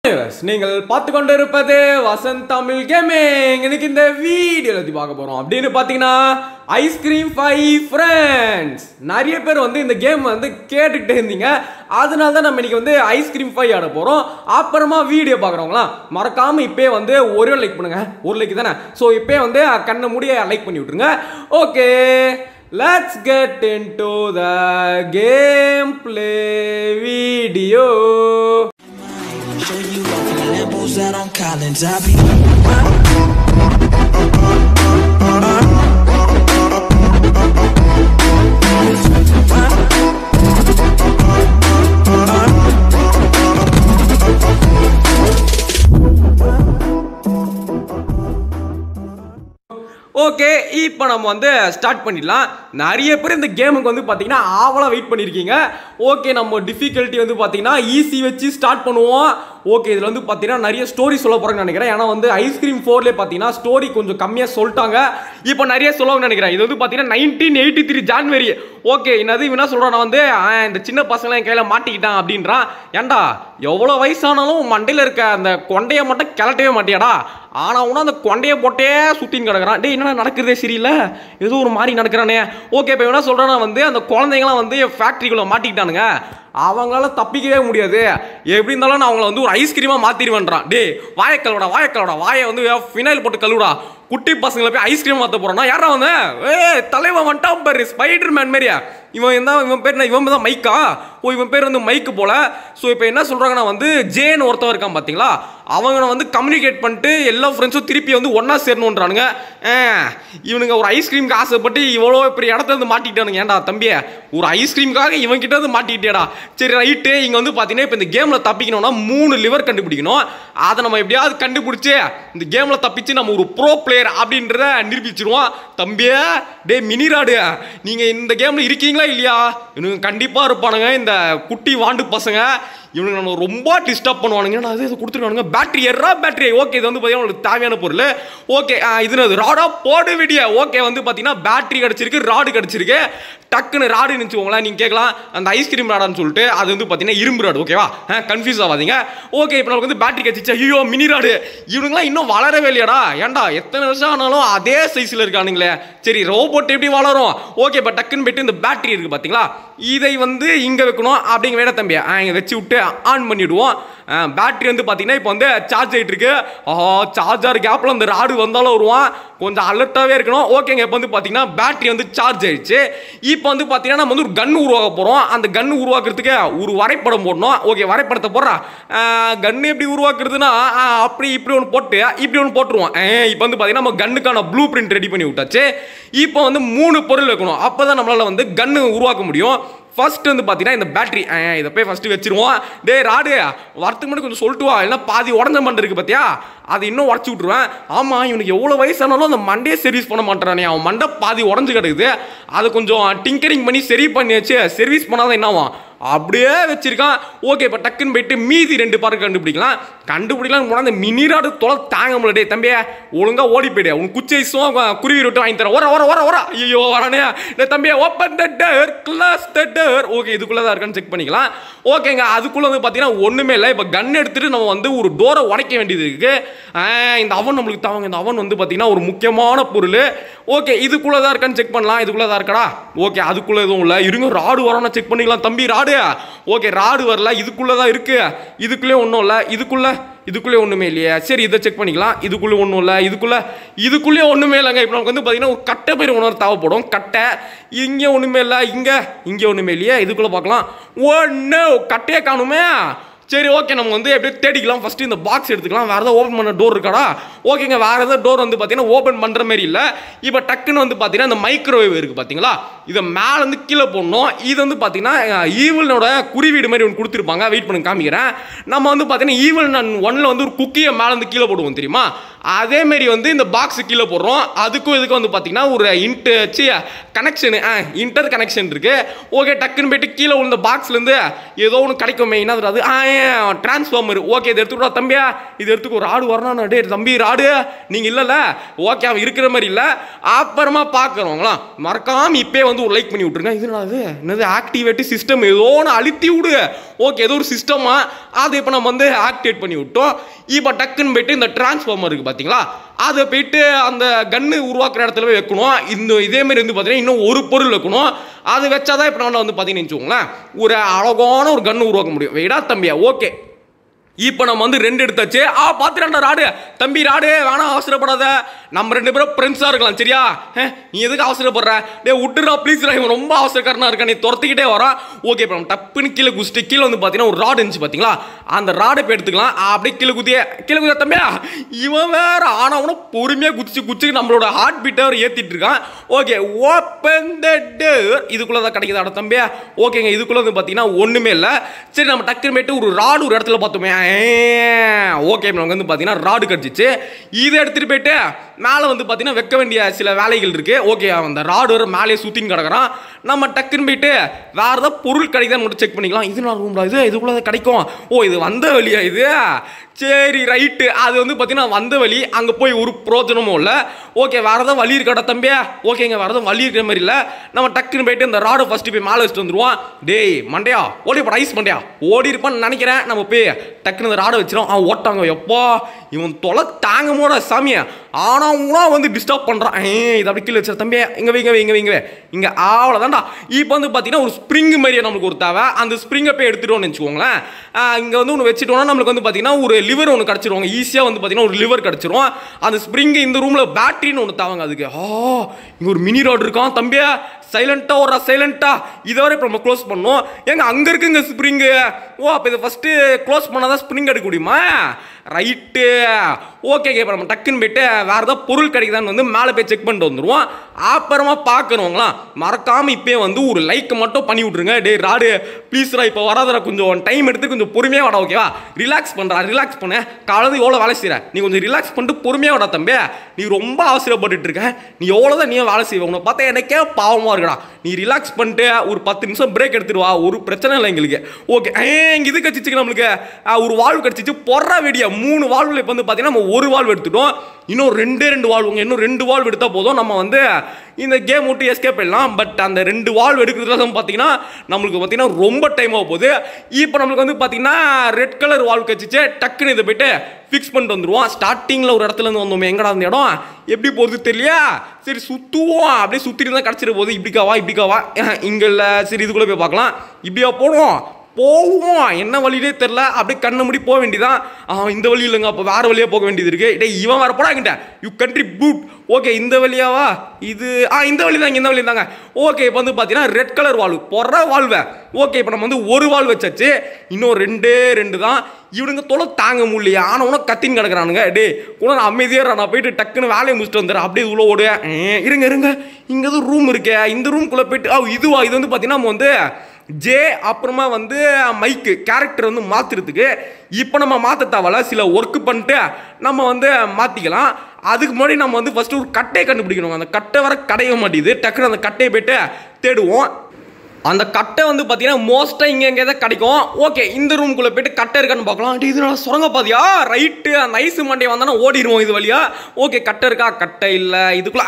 Yes, நீங்கள் பார்த்து கொண்டு இருப்பது வசந்த் தமிழ் கேமிங் இன்னைக்கு இந்த வீடியோ பத்தி பார்க்க போறோம் அப்படின்னு பாத்தீங்கன்னா ஐஸ்கிரீம் ஃபைவ் ஃப்ரெண்ட்ஸ் நிறைய பேர் வந்து இந்த கேம் வந்து கேட்டுக்கிட்டே இருந்தீங்க அதனால தான் நம்ம இன்னைக்கு வந்து ஐஸ்கிரீம் ஃபைவ் ஆட போறோம் அப்புறமா வீடியோ பார்க்குறவங்களாம் மறக்காம இப்பே வந்து ஒரே லைக் பண்ணுங்க ஒரு லைக் தானே ஸோ இப்பே வந்து கண்ணை முடிய லைக் பண்ணி விட்டுருங்க okay Let's get into the gameplay video. Show you off in the Lambos out on Collins. I be okay இப்போ நம்ம வந்து ஸ்டார்ட் பண்ணிடலாம் நிறைய பேர் இந்த கேமுக்கு வந்து பார்த்தீங்கன்னா ஆவலாக வெயிட் பண்ணியிருக்கீங்க ஓகே நம்ம டிஃபிகல்ட்டி வந்து பார்த்தீங்கன்னா ஈஸி வச்சு ஸ்டார்ட் பண்ணுவோம் ஓகே இதில் வந்து பார்த்தீங்கன்னா நிறைய ஸ்டோரி சொல்ல போகிறேன்னு நினைக்கிறேன் ஏன்னா வந்து ஐஸ்கிரீம் ஃபோர்லேயே பார்த்தீங்கன்னா ஸ்டோரி கொஞ்சம் கம்மியாக சொல்லிட்டாங்க இப்போ நிறைய சொல்லுவாங்கன்னு நினைக்கிறேன் இது வந்து பார்த்தீங்கன்னா nineteen eighty three January okay என்னது இவனா சொல்கிறான் நான் வந்து ஆ, இந்த சின்ன பசங்களை என் கையில் மாட்டிக்கிட்டான் அப்படின்றான் ஏன்டா எவ்வளோ வயசானாலும் மண்டையில் இருக்க அந்த கொண்டையை மட்டும் கிளட்டவே மாட்டியாடா ஆனா உன அந்த கொண்டையை போட்டே சுத்தின்னு கிடக்குறான் டேய் என்னடா நடக்கிறதே சரியில்லை ஏதோ ஒரு மாதிரி நடக்கிறானே ஓகே இப்போ என்ன சொல்றேன்னா வந்து அந்த குழந்தைங்களாம் வந்து ஃபேக்ட்ரிக்குள்ள மாட்டிக்கிட்டானுங்க அவங்களால தப்பிக்கவே முடியாது எப்படி இருந்தாலும் நான் அவங்கள வந்து ஒரு ஐஸ்கிரீமா மாத்திடுவேன்றான் டேய் வாயை கழுவுடா வாயை கழுவுடா வாயை வந்து ஃபினைல் போட்டு கழுவுடா குட்டி பசங்களை போய் ஐஸ்கிரீம் மாத்த போறானா யாரா வந்து ஏ தலைவன் வந்துட்டான் பாரு ஸ்பைடர் மேன் மாதிரியா இவன் என்ன இவன் பேர் என்ன இவன் தான் மைக்கா ஓ இவன் பேர் வந்து மைக்கு போல ஸோ இப்போ என்ன சொல்றாங்கன்னா வந்து ஜேன்னு ஒருத்தன் இருக்கான் பாத்தீங்களா அவங்க வந்து கம்யூனிகேட் பண்ணிட்டு எல்லா ஃப்ரெண்ட்ஸும் திருப்பி வந்து ஒன்றா சேரணுன்றானுங்க ஆ, இவனுங்க ஒரு ஐஸ்கிரீம்க்கு ஆசைப்பட்டு இவ்வளோ பெரிய இடத்துல இருந்து மாட்டிக்கிட்டானுங்க ஏன்டா தம்பியே ஒரு ஐஸ்கிரீம்காக இவன் கிட்ட இருந்து மாட்டிக்கிட்டேடா சரி ரைட்டு இங்கே வந்து பார்த்தீங்கன்னா இப்போ இந்த கேமில் தப்பிக்கணும்னா மூணு லிவர் கண்டுபிடிக்கணும் அதை நம்ம எப்படியாவது கண்டுபிடிச்சு இந்த கேமில் தப்பிச்சு நம்ம ஒரு ப்ரோ பிளேயர் அப்படின்றத நிரூபிச்சிருவோம் தம்பியே டே மினிராடு நீங்கள் இந்த கேமில் இருக்கீங்களா இல்லையா இவனுங்க கண்டிப்பாக இருப்பானுங்க இந்த குட்டி வாண்டு பசங்க இவனுங்க நம்ம ரொம்ப டிஸ்டர்ப் பண்ணுவானுங்க நான் அது இது கொடுத்துருக்கானுங்க பேட்டரி எர்ரா பேட்டரி ஓகே இது வந்து பார்த்தீங்கன்னா உங்களுக்கு தேவையான பொருள் ஓகே இது என்னது ராடா போடு விடிய ஓகே வந்து பார்த்தீங்கன்னா பேட்டரி கிடச்சிருக்கு ராடு கிடச்சிருக்கு டக்குன்னு ராடு நினச்சிக்கோங்களேன் நீங்கள் கேட்கலாம் அந்த ஐஸ்கிரீம் ராடான்னு சொல்லிட்டு அது வந்து பார்த்தீங்கன்னா இரும்பு ராடு ஓகேவா கன்ஃபியூஸ் ஆகாதீங்க ஓகே இப்போ நமக்கு வந்து பேட்டரி கிடச்சிச்சு ஐயோ மினி ராடு இவனுங்களாம் இன்னும் வளரவே இல்லையாடா ஏன்டா எத்தனை வருஷம் ஆனாலும் அதே சைஸில் இருக்கானுங்களே சரி ரோபோட் எப்படி வளரும் ஓகே இப்போ டக்குன்னு போயிட்டு இந்த பேட்டரி இருக்குது பார்த்தீங்களா இதை வந்து இங்கே வைக்கணும் அப்படிங்க வேட தம்பி ஆ, இங்க வச்சு விட்டு ஆன் பண்ணிவிடுவோம் பேட்டரி வந்து பார்த்தீங்கன்னா இப்போ வந்து சார்ஜ் ஆகிட்டு இருக்கு ஆஹா சார்ஜர் கேப்பில் அந்த ராடு வந்தாலும் வருவான் கொஞ்சம் அலர்ட்டாகவே இருக்கணும் ஓகேங்க இப்போ வந்து பார்த்தீங்கன்னா பேட்டரி வந்து சார்ஜ் ஆயிடுச்சு இப்போ வந்து பார்த்தீங்கன்னா நம்ம வந்து ஒரு கன் உருவாக்க போகிறோம் அந்த கன் உருவாக்குறதுக்கு ஒரு வரைபடம் போடணும் ஓகே வரைபடத்தை போடுறா கன் எப்படி உருவாக்குறதுன்னா ஆ, அப்படி இப்படி ஒன்று போட்டு இப்படி ஒன்று போட்டுருவோம் இப்போ வந்து பார்த்தீங்கன்னா நம்ம கன்னுக்கான ப்ளூ பிரிண்ட் ரெடி பண்ணி விட்டாச்சு இப்போ வந்து மூணு பொருள் வைக்கணும் அப்போ தான் நம்மளால் வந்து கன்று உருவாக்க முடியும் ஃபர்ஸ்ட் வந்து பார்த்தீங்கன்னா இந்த பேட்டரி இதை போய் ஃபர்ஸ்ட் வச்சிருவோம் டேய் ராடு வரத்துக்கு முன்னாடி கொஞ்சம் சொல்லிட்டு வா இல்லைன்னா பாதி உடஞ்ச மண்டை இருக்கு பார்த்தியா அது இன்னும் உடச்சி விட்ருவேன் ஆமாம் இவனுக்கு எவ்வளோ வயசானாலும் அந்த மண்டையே சர்வீஸ் பண்ண மாட்டானே அவன் மண்டை பாதி உடஞ்சு கிடக்குது அதை கொஞ்சம் டிங்கரிங் பண்ணி சரி பண்ணி வச்சு சர்வீஸ் பண்ணாதான் என்னவான் அப்படியே வச்சிருக்கான் ஓகே இப்போ டக்குன்னு போயிட்டு மீதி ரெண்டு பாரு கண்டுபிடிக்கலாம் கண்டுபிடிக்கலாம் போனால் அந்த மினிராடு தொலை தாங்க முடியல டேய் தம்பியே ஒழுங்கா ஓடி போயிடு உன் குச்சி ஐஸும் குருவி விட்டு வாங்கி தரேன் ஓர ஓர ஓர ஓர ஐயோ வரானே டேய் தம்பியே ஓப்பன் த டர் கிளாஸ் த டர் ஓகே இதுக்குள்ளே தான் இருக்கான்னு செக் பண்ணிக்கலாம் ஓகேங்க அதுக்குள்ளே வந்து பார்த்தீங்கன்னா ஒன்றுமே இல்லை இப்போ கன் எடுத்துட்டு நம்ம வந்து ஒரு டோரை உடைக்க வேண்டியது இருக்கு ஆ, இந்த அவன் நம்மளுக்கு தாங்க இந்த அவன் வந்து பார்த்தீங்கன்னா ஒரு முக்கியமான பொருள் ஓகே இதுக்குள்ளே தான் இருக்கான்னு செக் பண்ணலாம் இதுக்குள்ளே தான் இருக்கடா ஓகே அதுக்குள்ளே எதுவும் இல்லை இருங்க ராடு வரோன்னு செக் பண்ணிக்கலாம் தம்பி ராடு ஓகே ராடு வரல இதுக்குள்ளே தான் இருக்கு இதுக்குள்ளே ஒன்றும் இல்லை இதுக்குள்ளே இதுக்குள்ளே ஒன்றுமே இல்லையா சரி இதை செக் பண்ணிக்கலாம் இதுக்குள்ளே ஒன்றும் இல்லை இதுக்குள்ளே இதுக்குள்ளே ஒன்றுமே இல்லைங்க இப்போ நமக்கு வந்து பார்த்தீங்கன்னா ஒரு கட்டை பயிர் உணர்வு தேவைப்படும் கட்டை இங்கே ஒன்றுமே இல்லை இங்கே இங்கே ஒன்றுமே இல்லையா இதுக்குள்ளே பார்க்கலாம் ஒன்று கட்டையே காணுமே சரி ஓகே நம்ம வந்து எப்படியே தேடிக்கலாம் ஃபர்ஸ்ட் இந்த பாக்ஸ் எடுத்துக்கலாம் வேறு ஏதாவது ஓப்பன் பண்ண டோர் இருக்காடா ஓகேங்க வேறு ஏதாவது டோர் வந்து பார்த்தீங்கன்னா ஓப்பன் பண்ணுற மாதிரி இல்லை இப்போ டக்குன்னு வந்து பார்த்தீங்கன்னா இந்த மைக்ரோவேவ் இருக்குது பார்த்தீங்களா இதை மேலேருந்து கீழே போடணும் இது வந்து பார்த்தீங்கன்னா ஈவலனோட குறிவீடு மாதிரி ஒன்று கொடுத்துருப்பாங்க வெயிட் பண்ணி காமிக்கிறேன் நம்ம வந்து பார்த்தீங்கன்னா ஈவல் நான் ஒன்னில் வந்து ஒரு குக்கியை மேலேருந்து கீழே போடுவோம் தெரியுமா அதே மாதிரி வந்து இந்த பாக்ஸ் கீழே போடுறோம் அதுக்கும் இதுக்கும் வந்து பார்த்தீங்கன்னா ஒரு இன்ட்டு சி கனெக்ஷனு ஆ இன்டர் கனெக்ஷன் இருக்கு ஓகே டக்குன்னு போயிட்டு கீழே உள்ள பாக்ஸ்லேருந்து ஏதோ ஒன்று கிடைக்குமே என்னது அது ஆ டிரான்ஸ்ஃபார்மர் ஓகே இது எடுத்துக்கூடா தம்பியா இது எடுத்துக்கோ ஒரு ராடு வரணும் டே தம்பி ராடு நீங்கள் இல்லைல்ல ஓகே அவன் இருக்கிற மாதிரி இல்லை அப்புறமா பார்க்குறவங்களாம் மறக்காம இப்பே வந்து ஒரு லைக் பண்ணி விட்ருங்க இது என்னது என்னது ஆக்டிவேட்டி சிஸ்டம் ஏதோ ஒன்று அழுத்தி விடு ஓகே ஏதோ ஒரு சிஸ்டமா அதை இப்போ நம்ம வந்து ஆக்டிவேட் பண்ணி விட்டோம் இப்போ டக்குன்னு போயிட்டு இந்த டிரான்ஸ்ஃபார்மர் இருக்குது பார்த்தீங்களா அதை போயிட்டு அந்த கன்று உருவாக்குற இடத்துல போய் வைக்கணும் இந்த இதே மாதிரி வந்து பார்த்தீங்கன்னா இன்னும் ஒரு பொருள் வைக்கணும் அது வச்சாதான் இப்போ நம்மளால் வந்து பார்த்தீங்கன்னு வச்சுக்கோங்களேன் ஒரு அழகான ஒரு கன்று உருவாக்க முடியும் வெயிடா தம்பியா ஓகே இப்போ நம்ம வந்து ரெண்டு எடுத்தாச்சு ஆ பார்த்துடா ராடு தம்பி ராடு வேணாம் அவசரப்படாத நம்ம ரெண்டு பேரும் ஃப்ரெண்ட்ஸாக இருக்கலாம் சரியா ஹே, நீ எதுக்கு அவசரப்படுற டே விட்டுறா ப்ளீஸ் இவன் ரொம்ப அவசரக்காரனா இருக்கான் நீ துரத்திக்கிட்டே வரான் ஓகே இப்போ நம்ம டப்புன்னு கீழே குதிச்சுட்டு கீழே வந்து பார்த்தீங்கன்னா ஒரு ராடு இருந்துச்சு பார்த்தீங்களா அந்த ராடை இப்போ எடுத்துக்கலாம் ஆ, அப்படியே கீழே குதிய கீழே குதிய தம்பியா இவன் வேற ஆனவனும் பொறுமையாக குதிச்சு குதிச்சு நம்மளோட ஹார்ட் பீட்டை அவர் ஏற்றிட்டு இருக்கான் ஓகே ஓப்பன் த டோர் இதுக்குள்ளே தான் கிடைக்குது அட தம்பியா ஓகேங்க இதுக்குள்ளே வந்து பார்த்தீங்கன்னா ஒன்றுமே இல்லை சரி நம்ம டக்குன்னு போயிட்டு ஒரு ராடு ஒரு இடத்துல பார்த்தோமே ஓகே நமக்கு வந்து பார்த்தீங்கன்னா ராடு கிடச்சிச்சு இதை எடுத்துகிட்டு போயிட்டு மேலே வந்து பார்த்தீங்கன்னா வைக்க வேண்டிய சில வேலைகள் இருக்கு ஓகே அந்த ராடு வர மேலே சுற்றின்னு கிடக்குறான் நம்ம டக்குன்னு போயிட்டு வேறு ஏதாவது பொருள் கிடைக்குதான்னு மட்டும் செக் பண்ணிக்கலாம் இது நான் ரூம்ல இது இதுக்குள்ளே தான் கிடைக்கும் ஓ இது வந்த வழியா இது சரி ரைட்டு அது வந்து பார்த்தீங்கன்னா வந்த வழி அங்கே போய் ஒரு பிரோஜனமும் இல்லை ஓகே வேறு ஏதாவது வழி இருக்கடா தம்பியா ஓகேங்க வேறு ஏதாவது வழி இருக்கிற மாதிரி இல்லை நம்ம டக்குன்னு போயிட்டு இந்த ராடை ஃபஸ்ட்டு போய் மேலே வச்சுட்டு வந்துருவோம் டேய் மண்டையா ஓடி இப்போ ரைஸ் மண்டையா ஓடி இருப்பான்னு நினைக்கிறேன் நம்ம போய் டக்குன்னு இந்த ராடை வச்சிடும் ஆ ஓட்டாங்க எப்பா இவன் தொலை தாங்க மூட சாமியை ஆனவங்களா வந்து டிஸ்டர்ப் பண்ணுறான் ஏ இது அப்படி கீழே வச்சிரு தம்பி இங்கே வைங்க வைங்க வைங்க இங்கே அவ்வளோதான்டா இப்போ வந்து பார்த்தீங்கன்னா ஒரு ஸ்ப்ரிங் மாதிரியே நம்மளுக்கு ஒரு தேவை அந்த ஸ்ப்ரிங்கை போய் எடுத்துட்டோம்னு வச்சுக்கோங்களேன் இங்கே வந்து ஒன்று வச்சுட்டோம்னா நம்மளுக்கு வந்து பார்த்தீங்கன்னா ஒரு லிவர் ஒன்று கிடச்சிருவாங்க ஈஸியாக வந்து பார்த்தீங்கன்னா ஒரு லிவர் கிடச்சிரும் அந்த ஸ்ப்ரிங் இந்த ரூமில் பேட்டரின்னு ஒன்று தாவாங்க அதுக்கு ஆ இங்கே ஒரு மினி ரோடு இருக்கான் தம்பியா சைலண்ட்டாக ஒரு சைலண்ட்டா இதை வரை இப்போ நம்ம க்ளோஸ் பண்ணோம் ஏங்க அங்கே இருக்குங்க ஸ்ப்ரிங்கு ஓ அப்போ இதை ஃபஸ்ட்டு க்ளோஸ் பண்ணால் தான் ஸ்ப்ரிங் எடுக்க முடியுமா ரைட்டு ஓகே இப்போ நம்ம டக்குன்னு போயிட்டு வேறு ஏதாவது பொருள் கிடைக்குதான்னு வந்து மேலே போய் செக் பண்ணிட்டு வந்துடுவோம் அப்புறமா பார்க்குறவங்களாம் மறக்காமல் இப்போயே வந்து ஒரு லைக் மட்டும் பண்ணி விட்ருங்க டே ராடு ப்ளீஸ்ரா இப்போ வராதடா கொஞ்சம் டைம் எடுத்து கொஞ்சம் பொறுமையாக வாடா ஓகேவா ரிலாக்ஸ் பண்ணுறா ரிலாக்ஸ் பண்ண காலையில் எவ்வளோ வேலை செய்கிற நீ கொஞ்சம் ரிலாக்ஸ் பண்ணிட்டு பொறுமையாக வாடா தம்பி நீ ரொம்ப அவசரப்பட்டுட்டு இருக்க நீ எவ்வளோ தான் நீ வேலை செய்வ உன்னை பார்த்தா எனக்கே பாவமாக இருக்கடா நீ ரிலாக்ஸ் பண்ணிட்டு ஒரு பத்து நிமிஷம் பிரேக் எடுத்துட்டு வா ஒரு பிரச்சனை இல்லை எங்களுக்கு ஓகே இங்கே இது கட்சிச்சு நம்மளுக்கு ஆ, ஒரு வாழ்வு கிடச்சிச்சு பொறா வெடியா மூணு வாழ்வில் இப்போ வந்து பார்த்தீங்கன்னா நம்ம ஒரு வாழ்வு எடுத்துட்டோம் இன்னும் ரெண்டே ரெண்டு வாழ்வுங்க இன்னும் ரெண்டு வாழ்வு எடுத்தால் போதும் நம்ம வந்து இந்த கேம் விட்டு எஸ்கேப் பண்ணலாம் பட் அந்த ரெண்டு வாழ்வு எடுக்கிறதுல வந்து பார்த்தீங்கன்னா நம்மளுக்கு பார்த்தீங்கன்னா ரொம்ப டைம் ஆக போகுது இப்போ நம்மளுக்கு வந்து பார்த்தீங்கன்னா ரெட் கலர் வாழ்வு கட்சிச்சு டக்குன்னு இதை போயிட்டு ஃபிக்ஸ் பண்ணிட்டு வந்துருவோம் ஸ்டார்டிங்கில் ஒரு இடத்துல இருந்து வந்தோமே எங்கடா அந்த இடம் எப்படி போகுது தெரியலையா சரி சுற்றுவோம் அப்படியே சுற்றிட்டு தான் கிடச்சிட்டு போகுது இப்படிக்காவா இப்படிக்காவா இங்கே இல்லை சரி இதுக்குள்ளே போய் பார்க்கலாம் இப்படியா போடுவோம் போவோம் என்ன வழியிலே தெரில அப்படியே கண்ணை மூடி போக வேண்டியதான் ஆ இந்த வழி இல்லைங்க அப்போ வேறு வழியாக போக வேண்டியது இருக்கு டேய் இவன் வர போடாங்கிட்ட யூ கண்ட்ரி பூட் ஓகே இந்த வழியாவா இது ஆ இந்த வழி தாங்க இந்த வழி தாங்க ஓகே இப்போ வந்து பார்த்தீங்கன்னா ரெட் கலர் வாழ்வு பொற வாழ்வை ஓகே இப்போ நம்ம வந்து ஒரு வாழ் வச்சாச்சு இன்னும் ரெண்டே ரெண்டு தான் இவனுங்க தொலை தாங்க முடியலையா ஆனால் உனக்கு கத்தின்னு கிடக்குறானுங்க டே கூட நான் அமைதியாக நான் போயிட்டு டக்குன்னு வேலையை முடிச்சுட்டு வந்துடுறேன் அப்படியே உள்ள ஓடுவேன் ஏ, இருங்க இருங்க இங்கே எதுவும் ரூம் இருக்கே இந்த ரூம்குள்ளே போயிட்டு ஆ இதுவா இது வந்து பார்த்தீங்கன்னா நம்ம வந்து ஜே அப்புறமா வந்து மைக்கு கேரக்டர் வந்து மாற்றுறதுக்கு இப்போ நம்ம மாற்ற தேவையில்ல சில ஒர்க்கு பண்ணிட்டு நம்ம வந்து மாற்றிக்கலாம் அதுக்கு முன்னாடி நம்ம வந்து ஃபஸ்ட்டு ஒரு கட்டையை கண்டுபிடிக்கணும் அந்த கட்டை வர கடைய மாட்டேங்குது டக்குன்னு அந்த கட்டையை போயிட்டு தேடுவோம் அந்த கட்டை வந்து பார்த்தீங்கன்னா மோஸ்ட்டாக இங்கே எங்கே தான் கிடைக்கும் ஓகே இந்த ரூம்குள்ளே போயிட்டு கட்டை இருக்கான்னு பார்க்கலாம் டேய், இது நான் சுரங்க பாதியா ரைட்டு அந்த ஐஸ் மண்டே வந்தானே ஓடிடுவோம் இது வழியா ஓகே கட்டை இருக்கா கட்டை இல்லை இதுக்குள்ள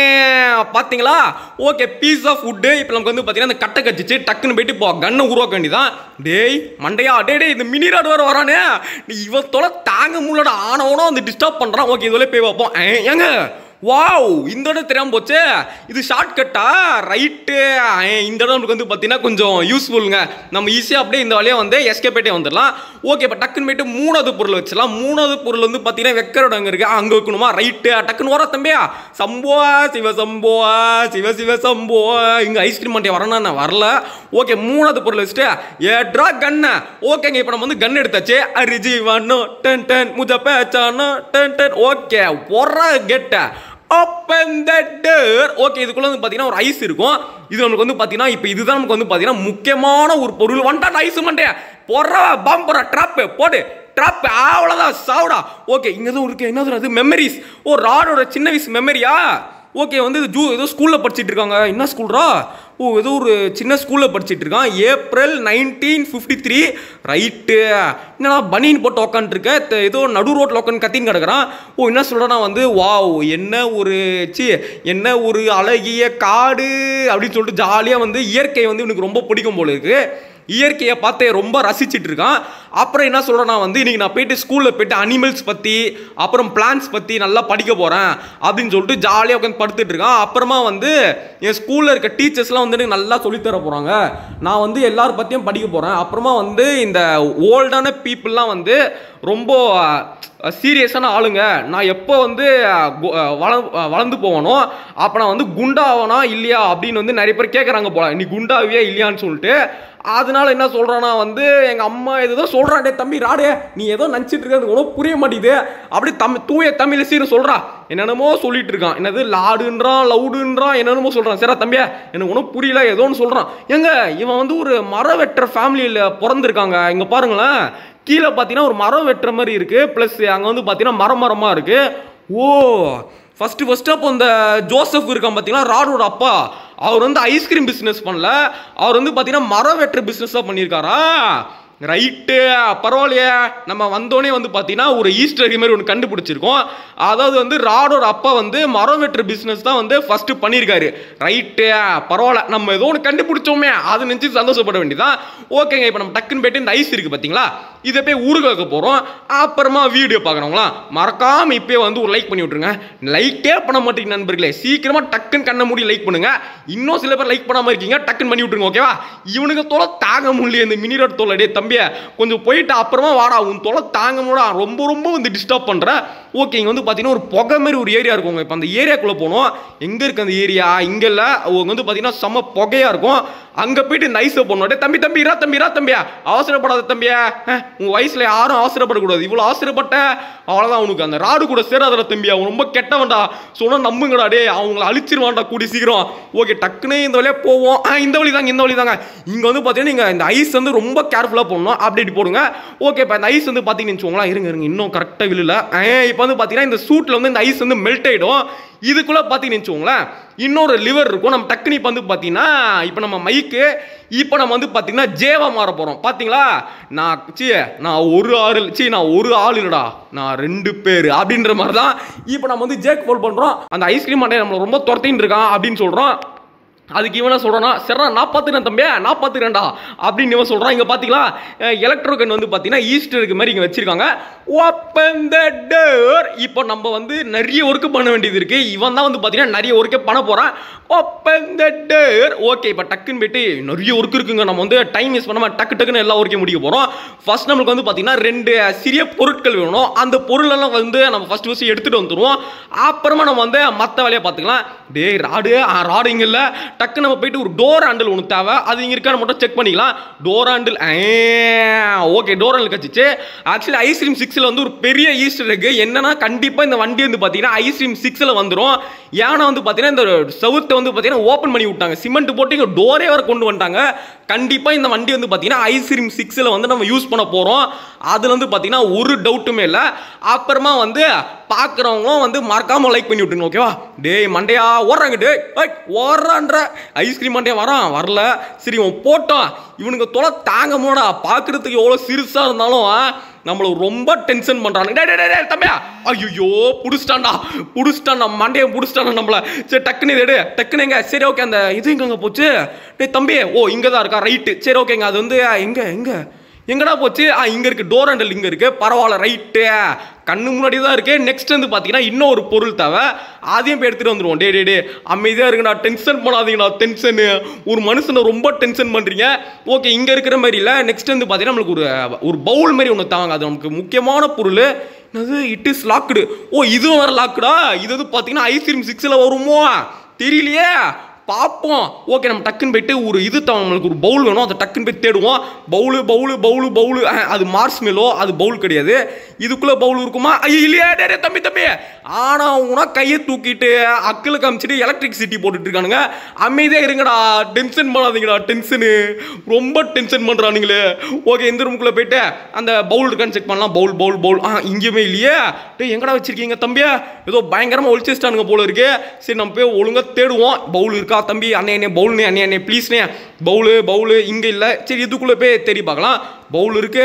ஏ, பார்த்தீங்களா ஓகே பீஸ் ஆஃப் ஃபுட்டு இப்போ நமக்கு வந்து பார்த்தீங்கன்னா அந்த கட்டை கச்சிச்சு டக்குன்னு போயிட்டு இப்போ கண்ணை உருவாக்க வேண்டியதான் டேய் மண்டையா டேய் டேய் இந்த மினி ராடு வேறு வரானே நீ இவன் தொலை தாங்க முடியலடா ஆனவனோ வந்து டிஸ்டர்ப் பண்ணுறான் ஓகே இதுவரை போய் பார்ப்போம் ஏ, ஏங்க வாவ் இந்த இடம் தெரியாம போச்சு இது ஷார்ட் கட்டா ரைட்டு இந்த இடம் நமக்கு வந்து பார்த்தீங்கன்னா கொஞ்சம் யூஸ்ஃபுல்லுங்க நம்ம ஈஸியாக அப்படியே இந்த வழியாக வந்து எஸ்கே போயிட்டே வந்துடலாம் ஓகே இப்போ டக்குன்னு போயிட்டு மூணாவது பொருள் வச்சிடலாம் மூணாவது பொருள் வந்து பார்த்தீங்கன்னா வைக்கிற இடம் அங்கே இருக்கு அங்கே வைக்கணுமா ரைட்டு டக்குன்னு வர தம்பியா சம்போவா சிவ சம்போவா சிவ சிவ சம்போவா இங்கே ஐஸ்கிரீம் மாட்டே வரணும் நான் வரல ஓகே மூணாவது பொருள் வச்சுட்டு ஏட்ரா கண்ணை ஓகேங்க இப்போ நம்ம வந்து கன் எடுத்தாச்சு அரிஜி வண்ணோ டன் டன் முஜ பேச்சானோ டன் டன் ஓகே பொற கெட்ட ஓப்பன் த டோர் ஓகே இதுக்குள்ள வந்து பார்த்தீங்கன்னா ஒரு ஐஸ் இருக்கும் இது நமக்கு வந்து பார்த்தீங்கன்னா இப்போ இதுதான் நமக்கு வந்து பார்த்தீங்கன்னா முக்கியமான ஒரு பொருள் வந்துட்டா ஐஸ் மண்டே போடுற பாம்பு போடுற ட்ராப்பு போடு ட்ராப் அவ்வளோதான் சாவுடா ஓகே இங்கே எதுவும் இருக்கு என்னது அது மெமரிஸ் ஓ ராடோட சின்ன வயசு மெமரியா ஓகே வந்து இது ஜூ ஏதோ ஸ்கூலில் படிச்சிட்டு இருக்காங்க என்ன ஸ்கூல்ரா ஓ ஏதோ ஒரு சின்ன ஸ்கூலில் படிச்சிட்டு இருக்கான் April nineteen fifty three right என்னடா பனியன் போட்டு உக்காந்துருக்க ஏதோ நடு ரோட்டில் உட்காந்து கத்தின்னு கிடக்குறான் ஓ என்ன சொல்கிறேன்னா வந்து வாவ் என்ன ஒரு சி என்ன ஒரு அழகிய காடு அப்படின்னு சொல்லிட்டு ஜாலியாக வந்து இயற்கை வந்து இவனுக்கு ரொம்ப பிடிக்கும் போல இருக்கு இயற்கையை பார்த்து ரொம்ப ரசிச்சிட்டு இருக்கான் அப்புறம் என்ன சொல்கிறேன்னா வந்து இன்னைக்கு நான் போயிட்டு ஸ்கூலில் போயிட்டு அனிமல்ஸ் பற்றி அப்புறம் பிளான்ஸ் பற்றி நல்லா படிக்க போகிறேன் அப்படின்னு சொல்லிட்டு ஜாலியாக உட்காந்து படுத்துட்டு இருக்கான் அப்புறமா வந்து என் ஸ்கூலில் இருக்க டீச்சர்ஸ்லாம் வந்து எனக்கு நல்லா சொல்லித் தர போகிறாங்க நான் வந்து எல்லார் பற்றியும் படிக்க போகிறேன் அப்புறமா வந்து இந்த ஓல்டான பீப்புளெலாம் வந்து ரொம்ப சீரியஸான ஆளுங்க நான் எப்போ வந்து அஹ், கு- அஹ், வள அஹ், வளர்ந்து போவனோ அப்போ நான் வந்து குண்டாவனா இல்லையா அப்படின்னு வந்து நிறைய பேர் கேட்குறாங்க போல நீ குண்டாவியா இல்லையான்னு சொல்லிட்டு அதனால என்ன சொல்றானா வந்து எங்க அம்மா ஏதோ சொல்றான் டே தம்பி ராடே நீ ஏதோ நினச்சிட்டு இருக்க எனக்கு ஒன்றும் புரிய மாட்டேங்குது அப்படி தமிழ் தூய தமிழ் சீர சொல்றா என்னென்னமோ சொல்லிட்டு இருக்கான் என்னது லாடுன்றான் லவுடுன்றான் என்னென்னமோ சொல்றான் சரியா தம்பியா எனக்கு ஒன்றும் புரியல ஏதோ ஒன்று சொல்றான் எங்க இவன் வந்து ஒரு மர வெட்டுற ஃபேமிலியில் பிறந்திருக்காங்க இங்க பாருங்களேன் கீழே பார்த்தீங்கன்னா ஒரு மரம் வெட்டுற மாதிரி இருக்கு ப்ளஸ் அங்கே வந்து பார்த்தீங்கன்னா மரம் மரமாக இருக்கு ஓ ஃபர்ஸ்ட் ஃபர்ஸ்ட் அப்போ இந்த ஜோசப் இருக்கான் பார்த்தீங்கன்னா ராடோட அப்பா அவர் வந்து ஐஸ்கிரீம் பிஸ்னஸ் பண்ணல அவர் வந்து பார்த்தீங்கன்னா மரம் வெட்டுற பிஸ்னஸ் தான் பண்ணியிருக்காரா ரைட்டு பரவாயில்லையே நம்ம வந்தோடனே வந்து பார்த்தீங்கன்னா ஒரு ஈஸ்டர் மாதிரி ஒன்று கண்டுபிடிச்சிருக்கோம் அதாவது வந்து ராடோட அப்பா வந்து மரம் வெட்டுற பிஸ்னஸ் தான் வந்து ஃபர்ஸ்ட் பண்ணியிருக்காரு ரைட்டு பரவாயில்ல நம்ம ஏதோ ஒன்று கண்டுபிடிச்சோமே அது நினச்சி சந்தோஷப்பட வேண்டியதான் ஓகேங்க இப்போ நம்ம டக்குன்னு போயிட்டு இந்த ஐஸ் இருக்குது பார்த்தீங்களா இதை போய் ஊருக்கு வைக்க போகிறோம் அப்புறமா வீடியோ பார்க்குறவங்களா மறக்காம இப்போயே வந்து ஒரு லைக் பண்ணி விட்ருங்க லைக்கே பண்ண மாட்டீங்க நண்பர்களே சீக்கிரமா டக்குன்னு கண்ண மூடி லைக் பண்ணுங்க இன்னும் சில பேர் லைக் பண்ணாம இருக்கீங்க டக்குன்னு பண்ணி விட்ருங்க ஓகேவா இவனுக்கு தொலை தாங்க முடியல இந்த மினி ரோட் தொலை டே தம்பிய கொஞ்சம் போயிட்டு அப்புறமா வாடா உன் தொலை தாங்க முடியா ரொம்ப ரொம்ப வந்து டிஸ்டர்ப் பண்ற ஓகே இங்க வந்து பாத்தீங்கன்னா ஒரு புகை மாதிரி ஒரு ஏரியா இருக்குங்க இப்போ அந்த ஏரியாக்குள்ள போனோம் எங்க இருக்கு அந்த ஏரியா இங்க இல்ல அவங்க வந்து பாத்தீங்கன்னா செம்ம புகையா இருக்கும் அங்க போயிட்டு இந்த ஐஸை போடணும் டேய் தம்பி தம்பி இரா தம்பி இரா தம்பியா அவசரப்படாத தம்பியா அஹ், உன் வயசுல யாரும் அவசரப்படக்கூடாது இவ்வளவு அவசரப்பட்ட அவ்வளவுதான் உனக்கு அந்த ராடு கூட சேராதடா தம்பியா அவன் ரொம்ப கெட்டவன்டா சொன்னா நம்புங்கடா டே அவங்கள அழிச்சிருவான்டா கூடி சீக்கிரம் ஓகே டக்குன்னு இந்த வழியா போவோம் ஆ, இந்த வழி தாங்க இந்த வழி தாங்க இங்க வந்து பாத்தீங்கன்னா நீங்க இந்த ஐஸ் வந்து ரொம்ப கேர்ஃபுல்லா போடணும் அப்டேட் போடுங்க ஓகே இப்போ இந்த ஐஸ் வந்து பாத்தீங்கன்னு வச்சுக்கோங்களேன் இருங்க இருங்க இன்னும் கரெக்டா விழுல இப்போ வந்து பாத்தீங்கன்னா இந்த சூட்ல வந்து இந்த ஐஸ் வந்து மெல்ட் ஆயிடும் இதுக்குள்ள பாத்தீங்கன்னு வச்சுக்கோங்களேன் இன்னொரு லிவர் இருக்கும் நம்ம டக்குனு இப்போ வந்து பார்த்தீங்கன்னா இப்போ நம்ம மைக்கு இப்போ நம்ம வந்து பார்த்தீங்கன்னா ஜேவா மாற போகிறோம் பார்த்தீங்களா நான் சி நான் ஒரு ஆள் சி நான் ஒரு ஆள் இல்லடா நான் ரெண்டு பேர் அப்படின்ற மாதிரி தான் இப்போ நம்ம வந்து ஜேக் ஃபோல் பண்ணுறோம் அந்த ஐஸ்கிரீம் அண்டையை நம்மளை ரொம்ப துரத்தின்னு இருக்கான் அப்படின்னு சொல்கிறோம் அதுக்கு இவனை சொல்கிறானா சரிடா நான் பார்த்துக்கிறேன் தம்பியா நான் பார்த்துக்கிறேன்டா அப்படின்னு இவன் சொல்கிறான் இங்கே பார்த்தீங்களா எலக்ட்ரோகன் வந்து பார்த்தீங்கன்னா ஈஸ்டருக்கு மாதிரி இங்கே வச்சிருக்காங்க ஓப்பன் த டோர் இப்போ நம்ம வந்து நிறைய ஒர்க்கு பண்ண வேண்டியது இருக்குது இவன் தான் வந்து பார்த்தீங்கன்னா நிறைய ஒர்க்கே பண்ண போகிறான் ஓப்பன் த டோர் ஓகே இப்போ டக்குன்னு போயிட்டு நிறைய ஒர்க் இருக்குங்க நம்ம வந்து டைம் வேஸ்ட் பண்ணாம டக்கு டக்குன்னு எல்லா ஒர்க்கையும் முடிக்க போகிறோம் ஃபர்ஸ்ட் நம்மளுக்கு வந்து பார்த்தீங்கன்னா ரெண்டு சிறிய பொருட்கள் வேணும் அந்த பொருளெல்லாம் வந்து நம்ம ஃபர்ஸ்ட் ஃபர்ஸ்ட் எடுத்துகிட்டு வந்துடுவோம் அப்புறமா நம்ம வந்து மற்ற வேலையை பார்த்துக்கலாம் டேய் ராடு ராடு இங்கே இல்லை டக்கு நம்ம போயிட்டு ஒரு டோர் ஹேண்டில் ஒன்று தேவை அது இங்கே இருக்கான்னு மட்டும் செக் பண்ணிக்கலாம் door handle okay door handle கச்சிச்சு ஆக்சுவலி ஐஸ்கிரீம் சிக்ஸில் வந்து ஒரு பெரிய ஈஸ்டர் இருக்கு என்னன்னா கண்டிப்பாக இந்த வண்டி வந்து பார்த்தீங்கன்னா ஐஸ்கிரீம் சிக்ஸில் வந்துடும் ஏன்னா வந்து பார்த்தீங்கன்னா இந்த செவுத்தை வந்து பார்த்தீங்கன்னா ஓப்பன் பண்ணி விட்டாங்க சிமெண்ட் போட்டு இங்கே டோரே வர கொண்டு வந்துட்டாங்க கண்டிப்பாக இந்த வண்டி வந்து பார்த்தீங்கன்னா ஐஸ்கிரீம் சிக்ஸில் வந்து நம்ம யூஸ் பண்ண போகிறோம் அதில் வந்து பார்த்தீங்கன்னா ஒரு டவுட்டுமே இல்லை அப்புறமா வந்து பார்க்குறவங்களும் வந்து மறக்காம லைக் பண்ணி விட்டுருங்க ஓகேவா டேய் மண்டையா ஓடுறாங்க டேய் ஏய், ஓடுறான்ற ஐஸ்கிரீம் மண்டையா வரான் வரல சரி இவன் போட்டான் இவனுக்கு தொலை தாங்க முடியடா பார்க்கறதுக்கு எவ்வளோ சிறுசாக இருந்தாலும் நம்மள ரொம்ப டென்ஷன் பண்ணுறானுங்க டேய் டேய், டேய் டேய் தம்பியா ஐயோ புடிச்சிட்டான்டா புடிச்சிட்டான்டா மண்டையை புடிச்சிட்டான்டா நம்மள சரி டக்குன்னு இது எடு டக்குன்னு எங்க சரி ஓகே அந்த இது எங்கங்க போச்சு டேய் தம்பி ஓ இங்கே தான் இருக்கா ரைட்டு சரி ஓகேங்க அது வந்து எங்க எங்க எங்கடா போச்சு ஆ இங்க இருக்கு டோர் ஹேண்டல் இங்க இருக்கு பரவாயில்ல ரைட்டு கண்ணு முன்னாடி தான் இருக்கு நெக்ஸ்ட் வந்து பாத்தீங்கன்னா இன்னொரு பொருள் தேவை அதையும் போய் எடுத்துட்டு வந்துருவோம் டே டே டே அமைதியா இருக்குடா டென்ஷன் பண்ணாதீங்கடா டென்ஷனு ஒரு மனுஷனை ரொம்ப டென்ஷன் பண்றீங்க ஓகே இங்க இருக்கிற மாதிரி இல்ல நெக்ஸ்ட் வந்து பாத்தீங்கன்னா நம்மளுக்கு ஒரு ஒரு பவுல் மாதிரி ஒன்று தாங்க அது நமக்கு முக்கியமான பொருள் என்னது இட் இஸ் லாக்டு ஓ இதுவும் வேற லாக்குடா இது வந்து பாத்தீங்கன்னா ஐஸ்கிரீம் சிக்ஸில் வருமோ தெரியலையே பார்ப்போம் ஓகே நம்ம டக்குன்னு போயிட்டு ஒரு இது தான் நம்மளுக்கு ஒரு பவுல் வேணும் அதை டக்குன்னு போய் தேடுவோம் பவுலு பவுலு பவுலு பவுலு அது மார்ஸ் மேலோ அது பவுல் கிடையாது இதுக்குள்ள பவுல் இருக்குமா ஐயோ இல்லையா டேய், டேய், தம்பி தம்பி ஆனா உனா கையை தூக்கிட்டு அக்கில் காமிச்சிட்டு எலக்ட்ரிக் சிட்டி போட்டுட்டு இருக்கானுங்க அமைதியா இருங்கடா டென்ஷன் பண்ணாதீங்கடா டென்ஷனு ரொம்ப டென்ஷன் பண்றானுங்களே ஓகே இந்த ரூமுக்குள்ள போயிட்டு அந்த பவுல் இருக்கான்னு செக் பண்ணலாம் பவுல் பவுல் பவுல் ஆ இங்கேயுமே இல்லையே டேய் எங்கடா வச்சிருக்கீங்க தம்பியா ஏதோ பயங்கரமா ஒழிச்சு வச்சிட்டானுங்க போல இருக்கு சரி நம்ம போய் ஒழுங்கா தேடுவோம் பவுல் இருக்கா தம்பி அண்ணே அண்ணே பவுல்னே அண்ணே அண்ணே ப்ளீஸ்ண்ணே பவுலு பவுலு இங்கே இல்லை சரி இதுக்குள்ளே போய் தேடி பார்க்கலாம் பவுல் இருக்கு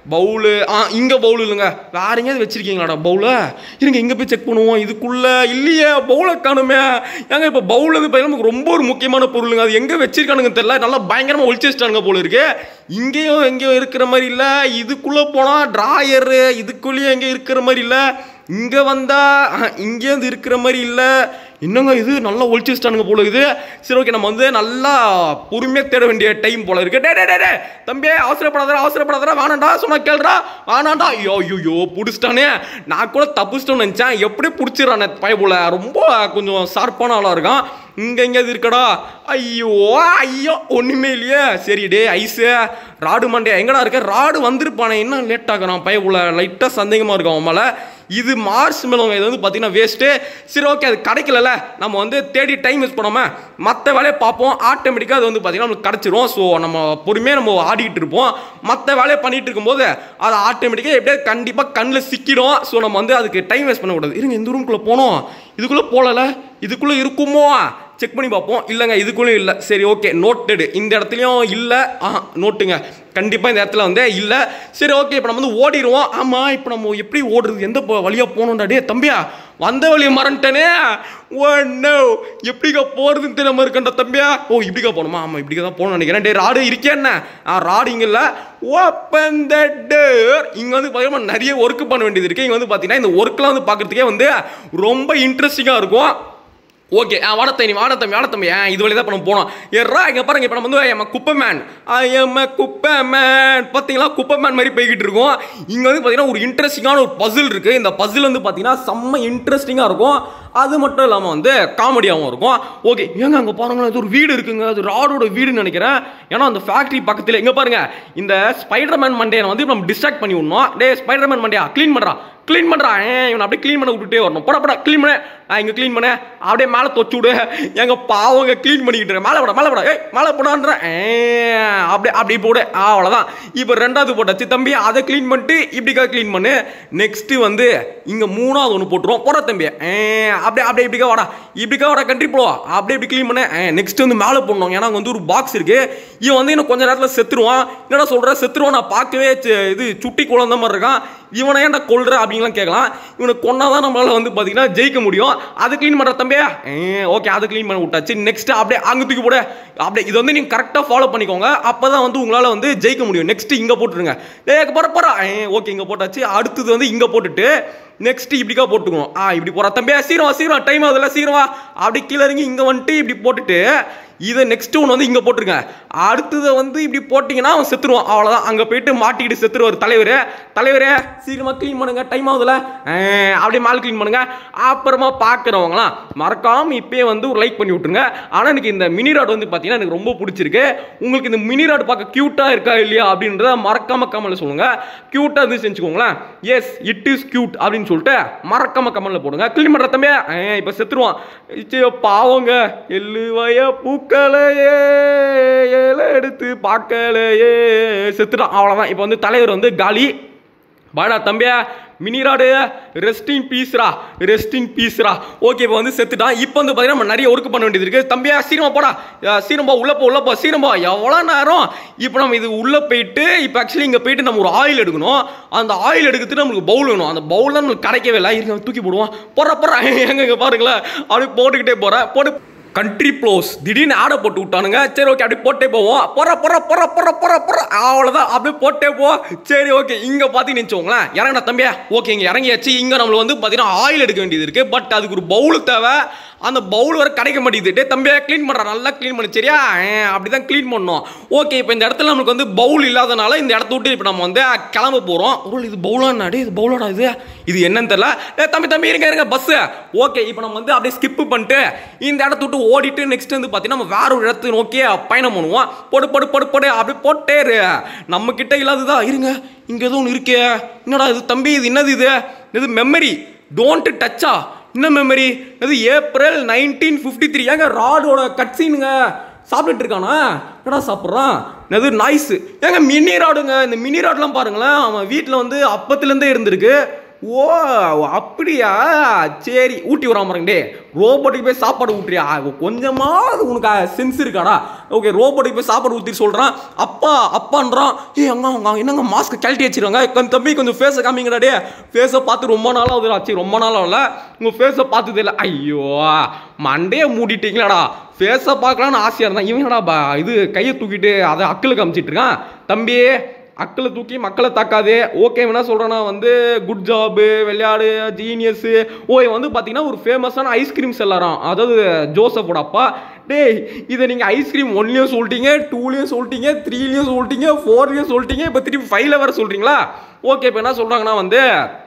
பவுலு ஆ இங்கே பவுல் இல்லைங்க வேற எங்கேயாவது வச்சிருக்கீங்களாடா பவுலை இருங்க இங்கே போய் செக் பண்ணுவோம் இதுக்குள்ள இல்லையே பவுலை காணுமே ஏங்க இப்போ பவுல் வந்து பார்த்தீங்கன்னா நமக்கு ரொம்ப ஒரு முக்கியமான பொருளுங்க அது எங்கே வச்சிருக்கானுங்க தெரியல நல்லா பயங்கரமாக ஒழிச்சு வச்சிட்டானுங்க போல இருக்கு இங்கேயும் எங்கேயும் இருக்கிற மாதிரி இல்லை இதுக்குள்ளே போனால் ட்ராயரு இதுக்குள்ளேயும் எங்கேயும் இருக்கிற மாதிரி இல்லை இங்கே வந்தால் இங்கேருந்து இருக்கிற மாதிரி இல்லை என்னங்க இது நல்லா ஒழிச்சு வச்சிட்டானுங்க போல இது சரி ஓகே நம்ம வந்து நல்லா பொறுமையாக தேட வேண்டிய டைம் போல இருக்கு டே டே டே டே தம்பி அவசரப்படாதடா அவசரப்படாதடா வேணாண்டா சொன்னா கேளுடா வேணாண்டா ஐயோ ஐயோ பிடிச்சிட்டானே நான் கூட தப்பிச்சிட்டோம்னு நினச்சேன் எப்படி பிடிச்சிடறானே பய போல ரொம்ப கொஞ்சம் ஷார்ப்பான ஆளாக இருக்கான் இங்கே எங்கேயாவது இருக்கடா ஐயோ ஐயோ ஒன்றுமே இல்லையே சரி டே ஐஸு ராடு மண்டே எங்கடா இருக்க ராடு வந்திருப்பானே என்ன லேட் ஆகுறான் பய போல லைட்டாக சந்தேகமாக இருக்கும் அவன் மேலே இது மார்ஸ் மேலவங்க இது வந்து பார்த்தீங்கன்னா வேஸ்ட்டு சரி ஓகே அது கிடைக்கலல்ல நம்ம வந்து தேடி டைம் வேஸ்ட் பண்ணாமல் மற்ற வேலையை பார்ப்போம் ஆட்டோமேட்டிக்காக அது வந்து பார்த்தீங்கன்னா நமக்கு கிடச்சிரும் ஸோ நம்ம பொறுமையாக நம்ம ஆடிக்கிட்டு இருப்போம் மற்ற வேலையை பண்ணிட்டு இருக்கும்போது அது ஆட்டோமேட்டிக்காக எப்படியே கண்டிப்பாக கண்ணில் சிக்கிடும் ஸோ நம்ம வந்து அதுக்கு டைம் வேஸ்ட் பண்ணக்கூடாது இருங்க இந்த ரூம்குள்ளே போனோம் இதுக்குள்ளே போகல இதுக்குள்ளே இருக்குமோ செக் பண்ணி பார்ப்போம் இல்லைங்க இதுக்குள்ளேயும் இல்லை சரி ஓகே நோட்டடு இந்த இடத்துலையும் இல்லை ஆ நோட்டுங்க கண்டிப்பாக இந்த இடத்துல வந்து இல்லை சரி ஓகே இப்போ நம்ம வந்து ஓடிடுவோம் ஆமாம் இப்போ நம்ம எப்படி ஓடுறது எந்த வழியாக போகணும்டா டே தம்பியா வந்த வழியை மறந்துட்டேனே ஓ நோ எப்படிக்கா போகிறதுன்னு தெரியாம இருக்கேன்டா தம்பியா ஓ இப்படிக்கா போகணுமா ஆமாம் இப்படிக்கா தான் போகணும்னு நினைக்கிறேன் டே ராடு இருக்கே என்ன ஆ ராடு இங்கே இல்லை ஓப்பன் த டோர் இங்கே வந்து பார்த்தீங்கன்னா நிறைய ஒர்க் பண்ண வேண்டியது இருக்குது இங்கே வந்து பார்த்தீங்கன்னா இந்த ஒர்க்லாம் வந்து பார்க்குறதுக்கே வந்து ரொம்ப இன்ட்ரெஸ்டிங்காக இருக்கும் ஓகே ஆ வாடத்தம்பி வாடத்தம்பி வாடத்தம்பி ஆ இது வழி தான் இப்போ நம்ம போனோம் ஏறா இங்கே பாருங்க இப்போ நம்ம வந்து எம்ம குப்பை மேன் எம்ம குப்பை மேன் பார்த்தீங்களா குப்பை மேன் மாதிரி போய்கிட்டு இருக்கோம் இங்கே வந்து பார்த்தீங்கன்னா ஒரு இன்ட்ரெஸ்டிங்கான ஒரு பசில் இருக்குது இந்த பசில் வந்து பார்த்தீங்கன்னா செம்ம இன்ட்ரெஸ்டிங்காக இருக்கும் அது மட்டும் இல்லாமல் வந்து காமெடியாகவும் இருக்கும் ஓகே ஏங்க அங்கே பாருங்களேன் இது ஒரு வீடு இருக்குங்க அது ராடோட வீடுன்னு நினைக்கிறேன் ஏன்னா அந்த ஃபேக்ட்ரி பக்கத்தில் இங்கே பாருங்க இந்த ஸ்பைடர்மேன் மண்டையை வந்து நம்ம டிஸ்ட்ராக்ட் பண்ணி விடணும் டே ஸ்பைடர்மேன் மண்டையா க்ளீன் பண்ணுறான் க்ளீன் பண்ணுறான் இவனை அப்படியே க்ளீன் பண்ண விட்டுட்டே வரணும் போட போட க்ளீன் பண்ண நான் இங்கே க்ளீன் பண்ண அப்படியே மேலே தொச்சு விடு எங்க பாவங்க க்ளீன் பண்ணிக்கிட்டு இருக்கேன் மேலே போட மேலே போட ஏய் மேலே போடான்றேன் அப்படியே அப்படி போடு அவ்வளோதான் இப்போ ரெண்டாவது போட்டாச்சு தம்பி அதை க்ளீன் பண்ணிட்டு இப்படிக்கா க்ளீன் பண்ணு நெக்ஸ்ட்டு வந்து இங்கே மூணாவது ஒன்று போட்டுருவோம் போட தம்பி அப்படியே அப்படியே இப்படிக்கா வாடா இப்படிக்கா வாடா கண்ட்ரி போ அப்படியே இப்படி க்ளீன் பண்ணு நெக்ஸ்ட் வந்து மேலே போடணும் ஏன்னா அங்க வந்து ஒரு பாக்ஸ் இருக்கு இவன் வந்து இன்னும் கொஞ்ச நேரத்தில் செத்துருவான் என்னடா சொல்ற செத்துருவான் நான் பார்க்கவே சி- இது சுட்டி குழந்த மாதிரி இருக்கான் இவனை ஏன்டா கொல்ற அப்படின்லாம் கேட்கலாம் இவனை கொன்னாதான் நம்மளால வந்து பார்த்தீங்கன்னா ஜெயிக்க முடியும் அதை க்ளீன் பண்ணுற தம்பியா ஓகே அதை க்ளீன் பண்ண விட்டாச்சு நெக்ஸ்ட் அப்படியே அங்கே தூக்கி போட அப்படியே இது வந்து நீங்கள் கரெக்டாக ஃபாலோ பண்ணிக்கோங்க அப்போ தான் வந்து உங்களால் வந்து ஜெயிக்க முடியும் நெக்ஸ்ட் இங்கே போட்டுருங்க டே போற போறா ஓகே இங்கே போட்டாச்சு அடுத்தது வந்து இங்கே போட்டுட்டு நெக்ஸ்ட் இப்படிக்கா போட்டுக்கணும் ஆ இப்படி போற தம்பியா சீக்கிரம் வா, சீக்கிரம் டைம் ஆகுதுல சீக்கிரம் வா அப்படி கீழே இறங்கி இங்கே வந்துட்டு இப்படி போட்டுட்டு இதை நெக்ஸ்ட் ஒன்று வந்து இங்கே போட்டுருங்க அடுத்ததை வந்து இப்படி போட்டிங்கன்னா அவன் செத்துருவான் அவ்வளோதான் அங்கே போயிட்டு மாட்டிக்கிட்டு செத்துருவார் தலைவர் தலைவரே சீக்கிரமாக க்ளீன் பண்ணுங்க டைம் ஆகுதுல ஆ, அப்படியே மேலே க்ளீன் பண்ணுங்க அப்புறமா பார்க்குறவங்களாம் மறக்காம இப்பயே வந்து ஒரு லைக் பண்ணி விட்டுருங்க ஆனால் எனக்கு இந்த மினி ராட் வந்து பார்த்தீங்கன்னா எனக்கு ரொம்ப பிடிச்சிருக்கு உங்களுக்கு இந்த மினி ராட் பார்க்க க்யூட்டாக இருக்கா இல்லையா அப்படின்றத மறக்காம கமெண்ட்ல சொல்லுங்க க்யூட்டாக இருந்து செஞ்சுக்கோங்களேன் எஸ் இட் இஸ் க்யூட் அப்படின்னு சொல்லிட்டு மறக்காம கமெண்ட்ல போடுங்க க்ளீன் பண்ணுற தம்பி இப்போ செத்துருவான் ஐயோ, பாவங்க எள்ளுவய பூக்களையே ஏல எடுத்து பார்க்கலையே செத்துட்டான் அவ்வளோதான் இப்போ வந்து தலைவர் வந்து காலி பாடா தம்பியா மினிராடு ரெஸ்டிங் பீஸ்ரா ரெஸ்டிங் பீஸ்ரா ஓகே இப்போ வந்து செத்துட்டான் இப்போ வந்து பார்த்தீங்கன்னா நம்ம நிறைய ஒர்க் பண்ண வேண்டியது இருக்குது தம்பியா சீரமா போடா அஹ் சீரம்பா உள்ள போ உள்ள போ சீரம்பா எவ்வளோ நேரம் இப்போ நம்ம இது உள்ளே போயிட்டு இப்போ ஆக்சுவலி இங்கே போயிட்டு நம்ம ஒரு ஆயில் எடுக்கணும் அந்த ஆயில் எடுக்கிறதுக்கு நம்மளுக்கு பவுல் வேணும் அந்த பவுல் தான் நம்மளுக்கு கிடைக்கவே இல்லை இருங்க தூக்கி போடுவோம் போடுற போடுற எங்க இங்கே பாருங்களேன் அப்படியே போட்டுக்கிட்டே போகிறேன் போட்டு கண்ட்ரி ப்ளோஸ் திடீர்னு ஆடை போட்டு விட்டானுங்க சரி ஓகே அப்படி போட்டே போவோம் போற போற போற போற போற போற அவ்வளோதான் அப்படியே போட்டே போ சரி ஓகே இங்கே பார்த்தீங்கன்னு வச்சுக்கோங்களேன் இறங்கினா தம்பியா ஓகே இங்கே இறங்கியாச்சு இங்கே நம்மளுக்கு வந்து பார்த்தீங்கன்னா ஆயில் எடுக்க வேண்டியது இருக்குது பட் அதுக்கு ஒரு பவுல் தேவை அந்த பவுல் வர கிடைக்க மாட்டேங்குது டே தம்பியா க்ளீன் பண்ணுற நல்லா க்ளீன் பண்ணு சரியா அப்படி தான் க்ளீன் பண்ணோம் ஓகே இப்போ இந்த இடத்துல நம்மளுக்கு வந்து பவுல் இல்லாதனால இந்த இடத்த விட்டு இப்போ நம்ம வந்து கிளம்ப போகிறோம் ஒரு இது பவுலானா டே இது பவுலோட இது இது என்னன்னு தெரியல ஏ தம்பி தம்பி இருங்க இருங்க பஸ்ஸு ஓகே இப்போ நம்ம வந்து அப்படியே ஸ்கிப் பண்ணிட்டு இந்த இடத்த விட்டு ஓடிட்டு நெக்ஸ்ட் வந்து பார்த்தீங்கன்னா நம்ம வேற ஒரு இடத்தை நோக்கி பயணம் பண்ணுவோம் போடு போடு போடு போடு அப்படி போட்டே இரு நம்ம கிட்ட இல்லாததா இருங்க இங்கே எதுவும் ஒன்று இருக்கே என்னடா இது தம்பி இது என்னது இது இது மெமரி டோன்ட் டச்சா என்ன மெமரி இது ஏப்ரல் நைன்டீன் ஃபிஃப்டி த்ரீ ஏங்க ராடோட கட்சீனுங்க சாப்பிட்டுட்டு இருக்கானா என்னடா சாப்பிட்றான் இது நாய்ஸு ஏங்க மினி ராடுங்க இந்த மினி ராட்லாம் பாருங்களேன் அவன் வீட்டில் வந்து அப்பத்துலேருந்தே இருந்திருக்கு ஓ அப்படியா சரி ஊட்டி விடாம டே ரோபோட்டுக்கு போய் சாப்பாடு ஊட்டுறியா கொஞ்சமாவது உனக்கு சென்ஸ் இருக்காடா ஓகே ரோபோட்டுக்கு போய் சாப்பாடு ஊற்றி சொல்கிறான் அப்பா அப்பான்றான் ஏ அங்க அவங்க என்னங்க மாஸ்க் கழட்டி வச்சிருக்காங்க கொஞ்சம் தம்பி கொஞ்சம் ஃபேஸை காமிங்கடா டே ஃபேஸை பார்த்து ரொம்ப நாளாக ஆகுதுடா சரி ரொம்ப நாளாக இல்லை உங்கள் ஃபேஸை பார்த்தது இல்லை ஐயோ மண்டையை மூடிட்டீங்களாடா ஃபேஸை பார்க்கலான்னு ஆசையாக இருந்தான் இவனடா பா இது கையை தூக்கிட்டு அதை அக்கில் காமிச்சிட்டு இருக்கான் தம்பி அக்களை தூக்கி மக்களை தாக்காது ஓகே என்ன சொல்கிறேன்னா வந்து குட் ஜாபு விளையாடு ஜீனியஸு ஓ இவன் வந்து பார்த்தீங்கன்னா ஒரு ஃபேமஸான ஐஸ்கிரீம் செல்லறான் அதாவது ஜோசப்போட அப்பா டேய் இதை நீங்கள் ஐஸ்கிரீம் ஒன்லேயும் சொல்லிட்டீங்க டூலேயும் சொல்லிட்டீங்க த்ரீலேயும் சொல்லிட்டீங்க ஃபோர்லேயும் சொல்லிட்டீங்க இப்போ திருப்பி ஃபைவ்ல வேறு சொல்கிறீங்களா ஓகே இப்போ என்ன சொல்கிறாங்கன்னா வந்து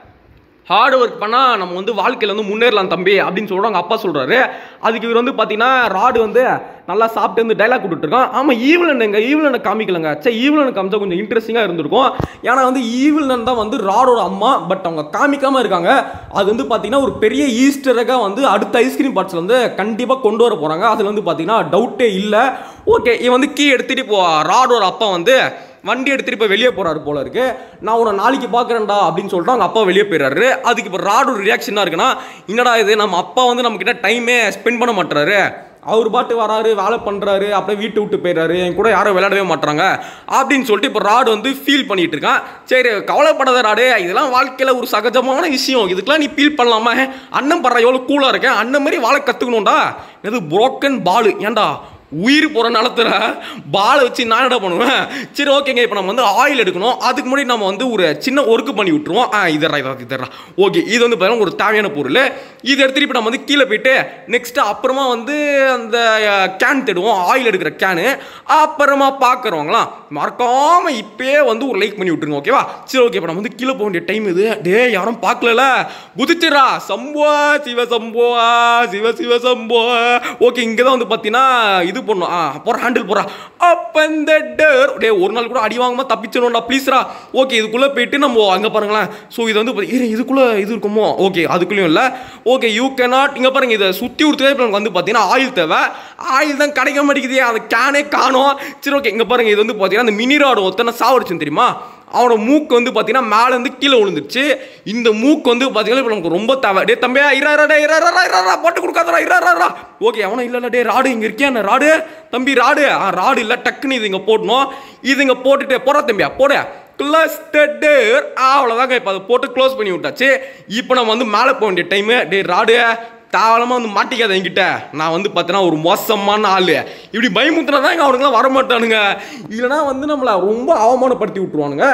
ஹார்ட் ஒர்க் பண்ணால் நம்ம வந்து வாழ்க்கையில் வந்து முன்னேறலாம் தம்பி அப்படின்னு சொல்கிறாங்க அப்பா சொல்கிறாரு அதுக்கு இவர் வந்து பார்த்தீங்கன்னா ராடு வந்து நல்லா சாப்பிட்டு வந்து டைலாக் விட்டுருக்கான் ஆமாம் ஈவிலன் எங்க ஈவிலனை காமிக்கலங்க சே ஈவிலனை காமிச்சா கொஞ்சம் இன்ட்ரெஸ்டிங்காக இருந்திருக்கும் ஏன்னா வந்து ஈவிலன் தான் வந்து ராடோட அம்மா பட் அவங்க காமிக்காமல் இருக்காங்க அது வந்து பார்த்தீங்கன்னா ஒரு பெரிய ஈஸ்டராக வந்து அடுத்த ஐஸ்கிரீம் பார்ட்ஸில் வந்து கண்டிப்பாக கொண்டு வர போகிறாங்க அதில் வந்து பார்த்தீங்கன்னா டவுட்டே இல்லை ஓகே இவன் வந்து கீ எடுத்துகிட்டு இப்போ ராடோட அப்பா வந்து வண்டி எடுத்துட்டு இப்போ வெளியே போறாரு போல இருக்கு நான் உன்னை நாளைக்கு பார்க்குறேன்டா அப்படின்னு சொல்லிட்டு அவங்க அப்பா வெளியே போயிடுறாரு அதுக்கு இப்போ ராடு ரியாக்ஷனாக இருக்குன்னா என்னடா இது நம்ம அப்பா வந்து நம்ம கிட்ட டைமே ஸ்பெண்ட் பண்ண மாட்டாரு அவர் பாட்டு வராரு வேலை பண்ணுறாரு அப்படியே வீட்டு விட்டு போயிடுறாரு என் கூட யாரும் விளையாடவே மாட்டாங்க அப்படின்னு சொல்லிட்டு இப்போ ராடு வந்து ஃபீல் பண்ணிட்டு இருக்கான் சரி கவலைப்படாத ராடு இதெல்லாம் வாழ்க்கையில் ஒரு சகஜமான விஷயம் இதுக்கெல்லாம் நீ ஃபீல் பண்ணலாமா அண்ணன் படுற எவ்வளோ கூலாக இருக்கேன் அண்ணன் மாதிரி வாழ கற்றுக்கணும்டா இது புரோக்கன் பாலு ஏன்டா உயிர் போகிற நிலத்துல பாலை வச்சு நான் என்ன பண்ணுவேன் சரி ஓகேங்க இப்போ நம்ம வந்து ஆயில் எடுக்கணும் அதுக்கு முன்னாடி நம்ம வந்து ஒரு சின்ன ஒர்க்கு பண்ணி விட்டுருவோம் ஆ இதரா இதரா இதரா ஓகே இது வந்து பார்த்தீங்கன்னா ஒரு தேவையான பொருள் இது எடுத்துட்டு இப்போ நம்ம வந்து கீழே போயிட்டு நெக்ஸ்ட் அப்புறமா வந்து அந்த கேன் தேடுவோம் ஆயில் எடுக்கிற கேனு அப்புறமா பார்க்குறவங்களாம் மறக்காம இப்பயே வந்து ஒரு லைக் பண்ணி விட்டுருங்க ஓகேவா சரி ஓகே இப்போ நம்ம வந்து கீழே போக வேண்டிய டைம் இது டே யாரும் பார்க்கலல குதிச்சிரா சம்புவா சிவ சம்புவா சிவ சிவ சம்போ ஓகே இங்கே தான் வந்து பார்த்தீங்கன்னா இது பண்ணும் ஆ போகிற ஹேண்டில் போகிறா அப்போ இந்த டேர் டே ஒரு நாள் கூட அடி வாங்காம தப்பிச்சிடணும்டா ப்ளீஸ்ரா ஓகே இதுக்குள்ளே போயிட்டு நம்ம அங்கே பாருங்களேன் ஸோ இது வந்து பாத்தி- இரு, இதுக்குள்ளே இது இருக்குமோ ஓகே அதுக்குள்ளேயும் இல்லை ஓகே யூ கேனாட் இங்கே பாருங்க இதை சுற்றி விடுத்ததே இப்போ நமக்கு வந்து பார்த்தீங்கன்னா ஆயில் தேவை ஆயில் தான் கிடைக்க மாட்டேங்குது அந்த கேனே காணோம் சரி ஓகே இங்கே பாருங்க இது வந்து பார்த்தீங்கன்னா அந்த மினி ராடு ஒருத்தனை சாவடிச்சுன்னு தெரியுமா அவனோட மூக்கு வந்து பார்த்தீங்கன்னா மேலேருந்து கீழே விழுந்துருச்சு இந்த மூக்கு வந்து பார்த்தீங்கன்னா இப்போ நமக்கு ரொம்ப தேவை டே தம்பியா இரா டே இரா இரா போட்டு கொடுக்காதடா இரா ஓகே அவனும் இல்லை இல்லை டே ராடு இங்கே இருக்கியா என்ன ராடு தம்பி ராடு ஆ ராடு இல்லை டக்குன்னு இது இங்கே போடணும் இது இங்கே போட்டுட்டு போடா தம்பியா போட க்ளோஸ் த டேர் அவ்வளோதாங்க இப்போ அதை போட்டு க்ளோஸ் பண்ணி விட்டாச்சு இப்போ நம்ம வந்து மேலே போக வேண்டிய டைமு டே ராடு தாவளமாக வந்து மாட்டிக்காத என்கிட்ட நான் வந்து பார்த்தீங்கன்னா ஒரு மோசமான ஆள் இப்படி பயமுத்துனா தான் அவனுங்களாம் வரமாட்டானுங்க இல்லைனா வந்து நம்மளை ரொம்ப அவமானப்படுத்தி விட்ருவானுங்க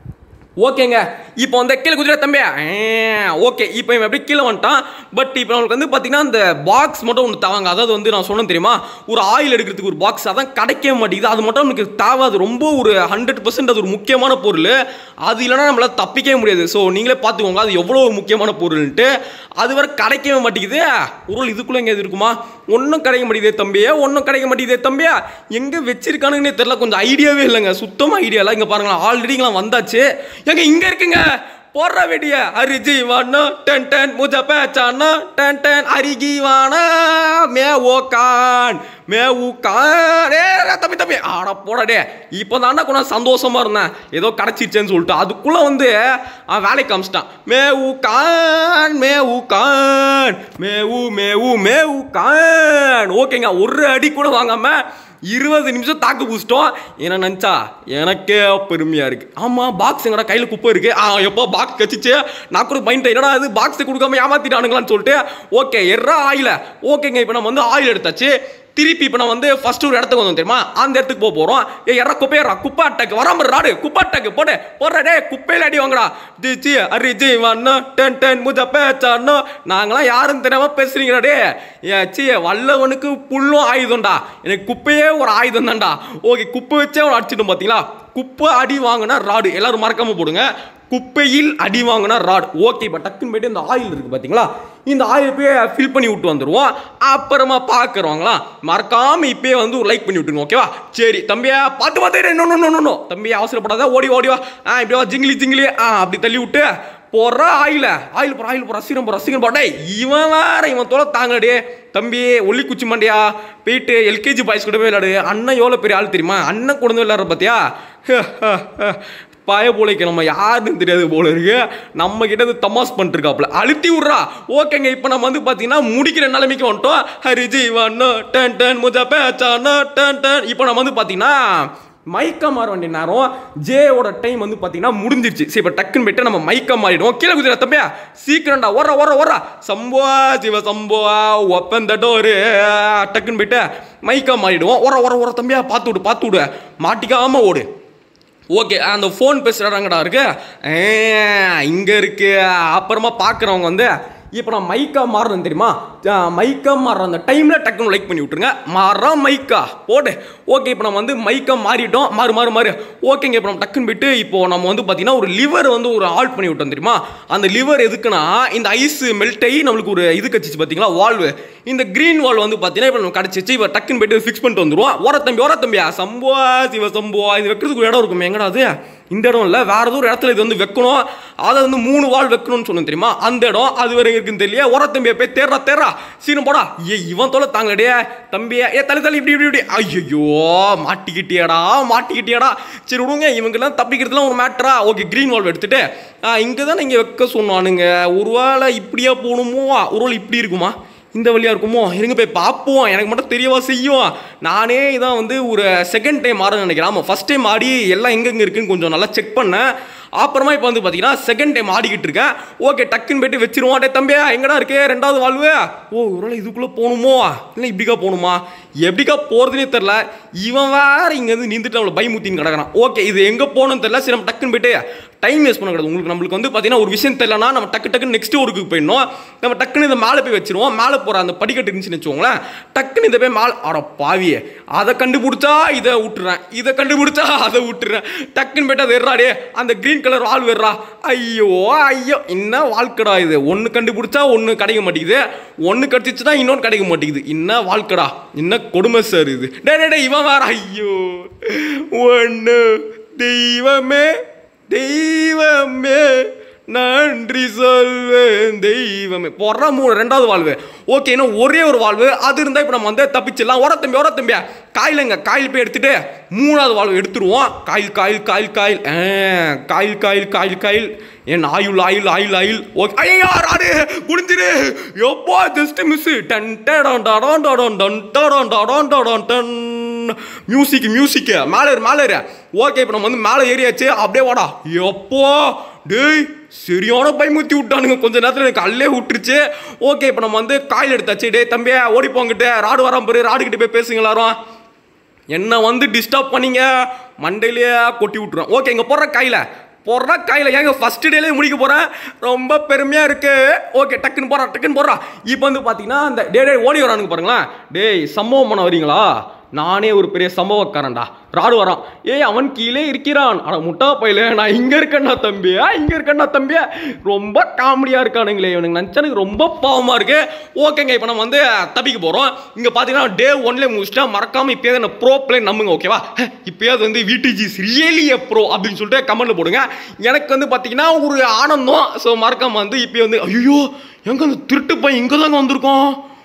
ஓகேங்க இப்போ வந்து கீழே குதிரை தம்பி ஓகே இப்போ இவன் எப்படி கீழே வந்துட்டான் பட் இப்போ நம்மளுக்கு வந்து பார்த்தீங்கன்னா அந்த பாக்ஸ் மட்டும் ஒன்று தாவாங்க அதாவது வந்து நான் சொன்னேன் தெரியுமா ஒரு ஆயில் எடுக்கிறதுக்கு ஒரு பாக்ஸ் அதான் கிடைக்கவே மாட்டேங்குது அது மட்டும் நமக்கு தேவை அது ரொம்ப ஒரு ஹண்ட்ரட் பர்சன்ட் அது ஒரு முக்கியமான பொருள் அது இல்லைன்னா நம்மளால் தப்பிக்கவே முடியாது ஸோ நீங்களே பார்த்துக்கோங்க அது எவ்வளோ ஒரு முக்கியமான பொருள்ன்ட்டு அது வரை கிடைக்கவே மாட்டேங்குது ஒரு இதுக்குள்ளே எங்கே இருக்குமா ஒன்றும் கிடைக்க மாட்டேங்குதே தம்பியா ஒன்றும் கிடைக்க மாட்டேங்குதே தம்பியா எங்கே வச்சிருக்கானுங்கன்னே தெரில கொஞ்சம் ஐடியாவே இல்லைங்க சுத்தமாக ஐடியா இல்லை இங்கே பாருங்களேன் ஆல்ரெடி இங்கெல்லாம் வந்தாச்சு எங்க இங்கே இருக்குங்க போடுற வெடிய அரிஜி வானா டன் டன் முஜ பேச்சானா டன் டன் அரிகி வானா மே ஓ கான் மே ஊ கான் ஏ தம்பி தம்பி ஆட போடா டே இப்போ தானே கொஞ்சம் சந்தோஷமா இருந்தேன் ஏதோ கிடச்சிருச்சேன்னு சொல்லிட்டு அதுக்குள்ள வந்து அவன் வேலைக்கு காமிச்சிட்டான் மே ஊ கான் மே ஊ கான் மே ஊ மே ஊ மே ஊ கான் ஓகேங்க ஒரு அடி கூட வாங்காம இருபது நிமிஷம் தாக்கு பூசிட்டோம் என்ன நினச்சா எனக்கே பெருமையாக இருக்குது ஆமாம் பாக்ஸ் எங்கடா கையில் குப்பை இருக்குது ஆ எப்போ பாக்ஸ் கச்சிச்சு நான் கூட பயன்ட்டேன் என்னடா இது பாக்ஸை கொடுக்காம ஏமாத்திட்டானுங்களான்னு சொல்லிட்டு ஓகே எர்ரா ஆயில ஓகேங்க இப்போ நம்ம வந்து ஆயில் எடுத்தாச்சு திருப்பி இப்போ நான் வந்து ஃபர்ஸ்ட் ஒரு இடத்துக்கு வந்தோம் தெரியுமா அந்த இடத்துக்கு போக போகிறோம் ஏ எற குப்பையரா குப்பை அட்டாக்கு வராம ராடு குப்பை அட்டாக்கு போடு போடுற டே குப்பையில அடி வாங்கடா ஜி ஜி அரி ஜி வண்ணா டென் டென் முஜ பேச்சானோ நாங்களாம் யாரும் தெரியாம பேசுறீங்கடா டே ஏ சி வல்லவனுக்கு புல்லும் ஆயுதம்டா எனக்கு குப்பையே ஒரு ஆயுதம் தான்டா ஓகே குப்பை வச்சே அவனை அடிச்சிட்டோம் பார்த்தீங்களா குப்பை அடி வாங்கினா ராடு எல்லாரும் மறக்காம போடுங்க குப்பையில் அடி வாங்கினா ராட் ஓகே இப்போ டக்குன்னு போயிட்டு இந்த ஆயில் இருக்குது பார்த்தீங்களா இந்த ஆயில் போய் ஃபில் பண்ணி விட்டு வந்துடுவோம் அப்புறமா பார்க்குறவங்களா மறக்காம இப்பயே வந்து ஒரு லைக் பண்ணி விட்டுருங்க ஓகேவா சரி தம்பியா பார்த்து பார்த்து இன்னும் இன்னும் தம்பியா அவசரப்படாத ஓடி ஓடி வா ஆ இப்படி வா ஜிங்கிலி ஜிங்கிலி ஆ அப்படி தள்ளி விட்டு போடுற ஆயில ஆயில் போற ஆயில் போற ரசிகன் போற ரசிகன் போட இவன் வேற இவன் தோலை தாங்கடே தம்பி ஒல்லி குச்சி மண்டியா போயிட்டு எல்கேஜி பாய்ஸ் கூட போய் விளையாடு அண்ணன் எவ்வளோ பெரிய ஆள் தெரியுமா அண்ணன் கொண்டு வந்து விளையாடுற பார்த்தியா பாய போலைக்கு நம்ம யாருன்னு தெரியாது போல இருக்கு நம்ம கிட்ட வந்து தமாஸ் பண்ணிருக்காப்ல அழுத்தி விட்றா ஓகேங்க இப்போ நம்ம வந்து பார்த்தீங்கன்னா முடிக்கிற நிலைமைக்கு வந்துட்டோம் ஹரிஜி வண்ணோ டன் டன் முஜா பேச்சானோ டன் டன் இப்போ நம்ம வந்து பார்த்தீங்கன்னா மைக்கா மாற வேண்டிய நேரம் ஜேவோட டைம் வந்து பார்த்தீங்கன்னா முடிஞ்சிருச்சு சரி இப்போ டக்குன்னு போயிட்டு நம்ம மைக்கா மாறிடுவோம் கீழே குதிரை தம்பியா சீக்கிரம்டா ஓர ஓர ஓர சம்போவா சிவ சம்போவா ஒப்பன் த டோரு டக்குன்னு போயிட்டு மைக்கா மாறிடுவோம் ஓர ஓர ஓர தம்பியா பார்த்து விடு பார்த்து விடு மாட்டிக்காம ஓடு ஓகே அந்த ஃபோன் பேசுகிறாங்கடா இருக்கு இங்கே இருக்கு அப்புறமா பார்க்குறவங்க வந்து இப்போ நான் மைக்கா மாறுறேன் தெரியுமா அஹ் மைக்கா மாறுற அந்த டைமில் டக்குன்னு லைக் பண்ணி விட்ருங்க மாறுறோம் மைக்கா போடு ஓகே இப்போ நம்ம வந்து மைக்கா மாறிட்டோம் மாறு மாறு மாறு ஓகேங்க இப்போ நம்ம டக்குன்னு போயிட்டு இப்போ நம்ம வந்து பார்த்தீங்கன்னா ஒரு லிவர் வந்து ஒரு ஆல்ட் பண்ணி விட்டோம் தெரியுமா அந்த லிவர் எதுக்குன்னா இந்த ஐஸ் மெல்ட் ஆகி நம்மளுக்கு ஒரு இது கச்சிச்சு பார்த்தீங்களா வால்வு இந்த க்ரீன் வால் வந்து பார்த்தீங்கன்னா இப்போ நம்ம கிடச்சிச்சு இப்போ டக்குன்னு போயிட்டு ஃபிக்ஸ் பண்ணிட்டு வந்துருவோம் ஓர தம்பி ஓர தம்பியா சம்புவா சிவ சம்புவா இது வைக்கிறதுக்கு ஒரு இடம் இருக்கும் எங்கடா அது இந்த இடம் இல்லை வேற ஏதோ ஒரு இடத்துல இது வந்து வைக்கணும் அதை வந்து மூணு வால் வைக்கணும்னு சொன்னோம் தெரியுமா அந்த இடம் அது வரை இருக்குன்னு தெரியல ஓர தம்பியை போய் தேர்றா தேர்றா சீனம் போடா ஏ இவன் தொலை தாங்களடியே தம்பியா ஏ தலை தலை இப்படி இப்படி இப்படி ஐயோ மாட்டிக்கிட்டியாடா மாட்டிக்கிட்டியாடா சரி விடுங்க இவங்கெல்லாம் தப்பிக்கிறதுலாம் ஒரு மேட்டரா ஓகே க்ரீன் வால்வ் எடுத்துட்டு இங்கே தான் நீங்கள் வைக்க சொன்னானுங்க ஒருவேளை இப்படியா போகணுமோ ஒருவேளை இப்படி இருக்குமா இந்த வழியாக இருக்குமோ இருங்க போய் பார்ப்போம் எனக்கு மட்டும் தெரியவா செய்யும் நானே இதான் வந்து ஒரு செகண்ட் டைம் ஆடுன்னு நினைக்கிறேன் ஆமாம் ஃபஸ்ட் டைம் ஆடி எல்லாம் எங்கெங்கே இருக்குன்னு கொஞ்சம் நல்லா செக் பண்ணேன் அப்புறமா இப்போ வந்து பார்த்தீங்கன்னா செகண்ட் டைம் ஆடிக்கிட்டு இருக்கேன் ஓகே டக்குன்னு போயிட்டு வச்சிருவோம் டே தம்பியா எங்கடா இருக்கு ரெண்டாவது வாழ்வு ஓ ஒருவேளை இதுக்குள்ளே போகணுமோ இல்லை இப்படிக்கா போகணுமா எப்படிக்கா போகிறதுனே தெரில இவன் வேற இங்கேருந்து நின்றுட்டு நம்மளை பயமுத்தின்னு கிடக்குறான் ஓகே இது எங்கே போகணும்னு தெரில சரி நம்ம டக்குன்னு போயிட்டு டைம் வேஸ்ட் பண்ணக்கூடாது உங்களுக்கு நம்மளுக்கு வந்து பார்த்தீங்கன்னா ஒரு விஷயம் தெரியலனா நம்ம டக்கு டக்குன்னு நெக்ஸ்ட் ஊருக்கு போயிடணும் நம்ம டக்குன்னு இதை மேலே போய் வச்சிருவோம் மேலே போகிற அந்த படிக்கட்டு இருந்துச்சுன்னு வச்சுக்கோங்களேன் டக்குன்னு இதை போய் மேலே அட பாவியே அதை கண்டுபிடிச்சா இதை விட்டுறேன் இதை கண்டுபிடிச்சா அதை விட்டுறேன் டக்குன்னு போயிட்டு அதை எறாடே அந்த க்ரீன் கலர் வால் வெறா ஐயோ ஐயோ என்ன வாழ்க்கடா இது ஒன்று கண்டுபிடிச்சா ஒன்று கிடைக்க மாட்டேங்குது ஒன்று கிடச்சிச்சுன்னா இன்னொன்று கிடைக்க மாட்டேங்குது என்ன வாழ்க்கடா என்ன கொடுமை சார் இது டே டே டே இவன் வேற ஐயோ ஒன்று தெய்வமே தெய்வமே நன்றி சொல்வேன் தெய்வமே போடுறா மூணு ரெண்டாவது வாழ்வு ஓகே இன்னும் ஒரே ஒரு வாழ்வு அது இருந்தால் இப்போ நம்ம வந்து தப்பிச்சிடலாம் ஓர தம்பி ஓர தம்பியா காயிலுங்க காயில் போய் எடுத்துட்டு மூணாவது வாழ்வு எடுத்துருவோம் காயில் காயில் காயில் காயில் ஆ, காயில் காயில் காயில் காயில் என் ஆயுள் ஆயுள் ஆயுள் ஆயுள் ஓகே ஐயா ராடு குடிஞ்சிரு எப்போ ஜஸ்ட் மிஸ் டன் டடான் டடான் டடான் டன் டடான் டடான் டடான் டன் மியூசிக் மியூசிக் மேலே இரு மேலே இரு ஓகே இப்போ நம்ம வந்து மேலே ஏறியாச்சு அப்படியே வாடா எப்போ டேய் சரியான பயமுத்தி விட்டானுங்க கொஞ்ச நேரத்தில் எனக்கு அல்லே விட்டுருச்சு ஓகே இப்போ நம்ம வந்து காயில் எடுத்தாச்சு டேய் தம்பியா ஓடி போங்கிட்டு ராடு வராம போய் ராடு கிட்ட போய் பேசுங்க எல்லாரும் என்ன வந்து டிஸ்டர்ப் பண்ணீங்க மண்டையிலேயே கொட்டி விட்டுருவேன் ஓகே இங்கே போடுற கையில் போடுறா கையில் ஏங்க ஃபர்ஸ்ட் டேலே முடிக்க போகிறேன் ரொம்ப பெருமையாக இருக்கு ஓகே டக்குன்னு போடுறா டக்குன்னு போடுறா இப்போ வந்து பார்த்தீங்கன்னா அந்த டே டே ஓடி வரானுங்க பாருங்களேன் டேய் சம்பவம் பண்ண வரீங்களா நானே ஒரு பெரிய சம்பவக்காரன்டா ராடு வரான் ஏய் அவன் கீழே இருக்கிறான் அட முட்டா பையில நான் இங்க இருக்கேன்னா தம்பியா இங்க இருக்கேன்னா தம்பியா ரொம்ப காமெடியா இருக்கானுங்களே இவனுக்கு நினச்சா எனக்கு ரொம்ப பாவமா இருக்கு ஓகேங்க இப்போ நம்ம வந்து தப்பிக்க போறோம் இங்க பாத்தீங்கன்னா டே ஒன்ல முடிச்சிட்டா மறக்காம இப்பயாவது என்ன ப்ரோ பிளே நம்புங்க ஓகேவா இப்பயாவது வந்து விடிஜிஸ் ரியலி ப்ரோ அப்படின்னு சொல்லிட்டு கமெண்ட்ல போடுங்க எனக்கு வந்து பாத்தீங்கன்னா ஒரு ஆனந்தம் ஸோ மறக்காம வந்து இப்போ வந்து ஐயோ எங்க அந்த திருட்டு பையன் இங்க தாங்க வந்திருக்கோம்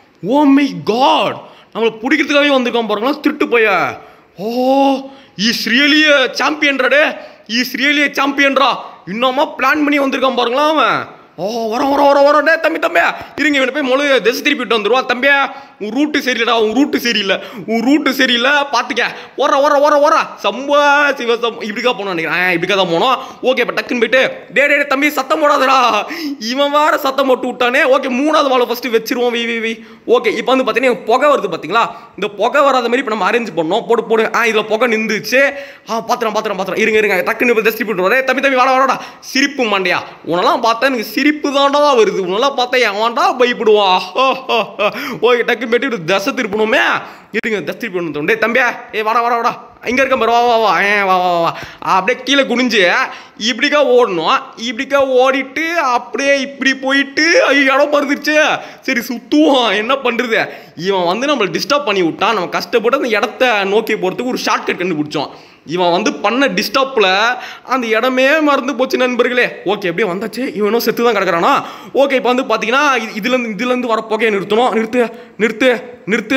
ஓ மை காட் நம்மளை பிடிக்கிறதுக்காகவே வந்திருக்கான் பாருங்களா திருட்டு பைய ஓ இஸ் ரியலி சாம்பியன்றாடே இஸ் ரியலி சாம்பியன்ரா இன்னுமா பிளான் பண்ணி வந்திருக்கான் பாருங்களா அவன் ஓ வரோம் வரோம் வரோம் வரோம் டே தம்பி தம்பியா இருங்க இவனை போய் மொழி திசை திருப்பிட்டு வந்துருவான் தம்பியா உன் ரூட்டு சரியில்லடா உன் ரூட்டு சரியில்லை உன் ரூட்டு சரியில்லை பார்த்துக்க ஓர ஓர ஓர ஓர சம்பா சிவ சம் இப்படிக்கா போனோம் நினைக்கிறேன் ஆ, இப்படிக்கா தான் போனோம் ஓகே இப்போ டக்குன்னு போயிட்டு டே டே டே, தம்பி சத்தம் போடாதடா இவன் வேற சத்தம் போட்டு விட்டானே ஓகே மூணாவது வாழை ஃபஸ்ட்டு வச்சிருவோம் வி வி வி ஓகே இப்போ வந்து பார்த்தீங்கன்னா புகை வருது பார்த்தீங்களா இந்த புகை வராத மாதிரி இப்போ நம்ம அரேஞ்ச் பண்ணோம் போடு போடு ஆ இதில் புகை நின்றுச்சு ஆ பாத்திரம் பாத்திரம் பாத்திரம் இருங்க இருங்க டக்குன்னு இப்போ டஸ்ட் போட்டு வரேன் தம்பி தம்பி வாடா வாடா சிரிப்பு மாண்டியா உன்னெல்லாம் பார்த்தா எனக்கு சிரிப்பு தாண்டா வருது உன்னெல்லாம் பார்த்தா எவன்டா பயப்படுவான் ஓகே டக்குன்னு போயிட்டு தசை திருப்பணுமே இருங்க தசை திருப்பணும் டேய் தம்பியா ஏ வாடா வாடா வாடா இங்கே இருக்க பாரு வா வா வா ஏ வா வா வா, வா அப்படியே கீழே குனிஞ்சு இப்படிக்கா ஓடணும் இப்படிக்கா ஓடிட்டு அப்படியே இப்படி போயிட்டு ஐயோ இடம் மறந்துருச்சு சரி சுத்துவோம் என்ன பண்ணுறது இவன் வந்து நம்மளை டிஸ்டர்ப் பண்ணி விட்டான் நம்ம கஷ்டப்பட்டு அந்த இடத்த நோக்கி போகிறதுக்கு ஒரு ஷார்ட்கட் கண்டுபிடிச்சோம் இவன் வந்து பண்ண டிஸ்டர்ப்பில் அந்த இடமே மறந்து போச்சு நண்பர்களே ஓகே எப்படியே வந்தாச்சு இவனும் செத்து தான் கிடக்குறானா ஓகே இப்போ வந்து பார்த்தீங்கன்னா இது- இதுலேருந்து இதுலேருந்து வர புகையை நிறுத்தணும் நிறுத்து நிறுத்து நிறுத்து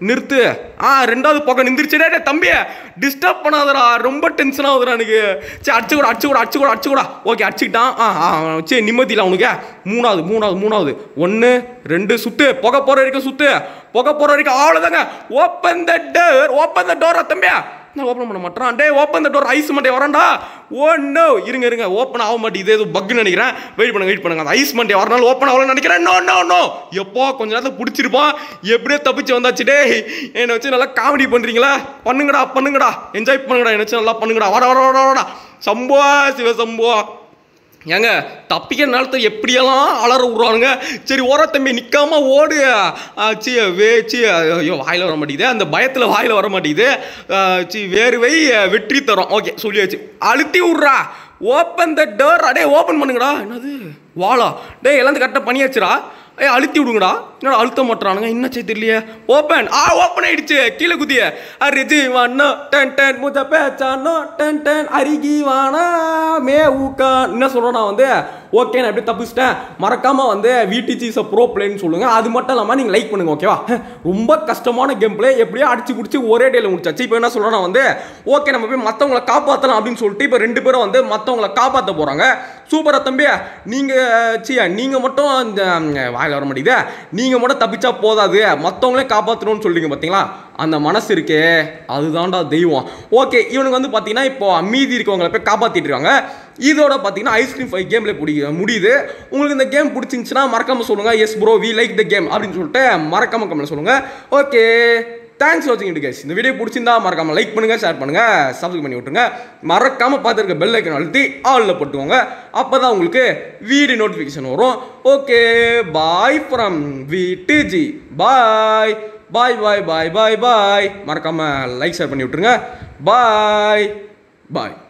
நிறுத்து ஆ ரெண்டாவது பக்கம் நிந்திருச்சுடே டேய் தம்பி டிஸ்டர்ப் பண்ணாதடா ரொம்ப டென்ஷன் ஆகுதுடா எனக்கு சரி அடிச்சு கூட அடிச்சு கூட அடிச்சு கூட அடிச்சு கூட ஓகே அடிச்சுக்கிட்டான் ஆ ஆ சரி நிம்மதியில் அவனுக்கு மூணாவது மூணாவது மூணாவது ஒன்று ரெண்டு சுத்து புகை போகிற வரைக்கும் சுத்து புகை போகிற வரைக்கும் அவ்வளோதாங்க open the door open the டோரா தம்பியா நான் ஓப்பன் பண்ண மாட்டேறான் டே ஓப்பன் த டோர் ஐஸ் மண்டே வரேன்டா ஓ நோ இருங்க இருங்க ஓப்பன் ஆக மாட்டேங்குது ஏதோ பக்குன்னு நினைக்கிறேன் வெயிட் பண்ணுங்க வெயிட் பண்ணுங்க அந்த ஐஸ் மண்டே வரனால ஓப்பன் ஆகலன்னு நினைக்கிறேன் நோ நோ நோ எப்போ கொஞ்ச நேரத்தில் பிடிச்சிருப்பான் எப்படியோ தப்பிச்சு வந்தாச்சு டே என்னை வச்சு நல்லா காமெடி பண்ணுறீங்களா பண்ணுங்கடா பண்ணுங்கடா என்ஜாய் பண்ணுங்கடா என்னை வச்சு நல்லா பண்ணுங்கடா வர வர வர வரடா சம்போ சிவ சம்போ ஏங்க தப்பிக்கிற நேரத்தில் எப்படியெல்லாம் அலற விட்றானுங்க சரி ஓர தம்பி நிற்காம ஓடு ஆ, சி வே சி ஐயோ வாயில் வர மாட்டேங்குது அந்த பயத்தில் வாயில் வர மாட்டேங்குது ஆ, சி வேர்வை வெற்றி தரும் ஓகே சொல்லியாச்சு அழுத்தி விட்றா ஓப்பன் த டோர் அடே ஓப்பன் பண்ணுங்கடா என்னது வாளா டேய் எல்லாம் கரெக்டாக பண்ணியாச்சுடா ஏய் அழுத்தி விடுங்கடா என்னடா அழுத்த மாட்டுறானுங்க என்னச்சே தெரியலையே ஓப்பன் ஆ ஓப்பன் ஆயிடுச்சு கீழே குதிய அரிஜி வானா டன் டன் முத பேச்சானோ டன் டன் அருகி வானா மே ஊக்கா என்ன சொல்கிறேன் நான் வந்து ஓகே நான் எப்படி தப்பிச்சிட்டேன் மறக்காம வந்து விடிஜி இஸ் ப்ரோ பிளேன்னு சொல்லுங்க அது மட்டும் இல்லாமல் நீங்கள் லைக் பண்ணுங்க ஓகேவா ரொம்ப கஷ்டமான கேம் பிளே எப்படியோ அடிச்சு பிடிச்சி ஒரே டேல முடிச்சாச்சு இப்போ என்ன சொல்கிறேன் நான் வந்து ஓகே நம்ம போய் மற்றவங்கள காப்பாற்றலாம் அப்படின்னு சொல்லிட்டு இப்போ ரெண்டு பேரும் வந்து மற்றவங்கள காப்பாற்ற போகிறாங்க சூப்பரா தம்பி நீங்கள் சியா நீங்கள் மட்டும் இந்த வாயில் வர மாட்டேங்குதே நீங்கள் மட்டும் தப்பிச்சா போதாது மற்றவங்களே காப்பாற்றணும்னு சொல்றீங்க பார்த்தீங்களா அந்த மனசு இருக்கே அதுதான்டா தெய்வம் ஓகே இவனுக்கு வந்து பார்த்தீங்கன்னா இப்போ மீதி இருக்கவங்கள போய் காப்பாற்றிட்டு இருக்காங்க இதோட பார்த்தீங்கன்னா ஐஸ்கிரீம் ஃபைவ் கேமில் பிடி முடியுது உங்களுக்கு இந்த கேம் பிடிச்சிருந்துச்சுன்னா மறக்காம சொல்லுங்கள் yes bro we like the game அப்படின்னு சொல்லிட்டு மறக்காம கமெண்ட் சொல்லுங்கள் ஓகே தேங்க்ஸ் வாட்சிங் இட் கைஸ் இந்த வீடியோ பிடிச்சிருந்தா மறக்காம லைக் பண்ணுங்க ஷேர் பண்ணுங்க சப்ஸ்கிரைப் பண்ணி விட்டுருங்க மறக்காம பார்த்துருக்க பெல் ஐக்கன் அழுத்தி ஆலில் போட்டுக்கோங்க அப்போ தான் உங்களுக்கு வீடியோ நோட்டிஃபிகேஷன் வரும் okay bye from V DG bye bye bye bye bye bye மறக்காம லைக் ஷேர் பண்ணி விட்டுருங்க பாய் பாய்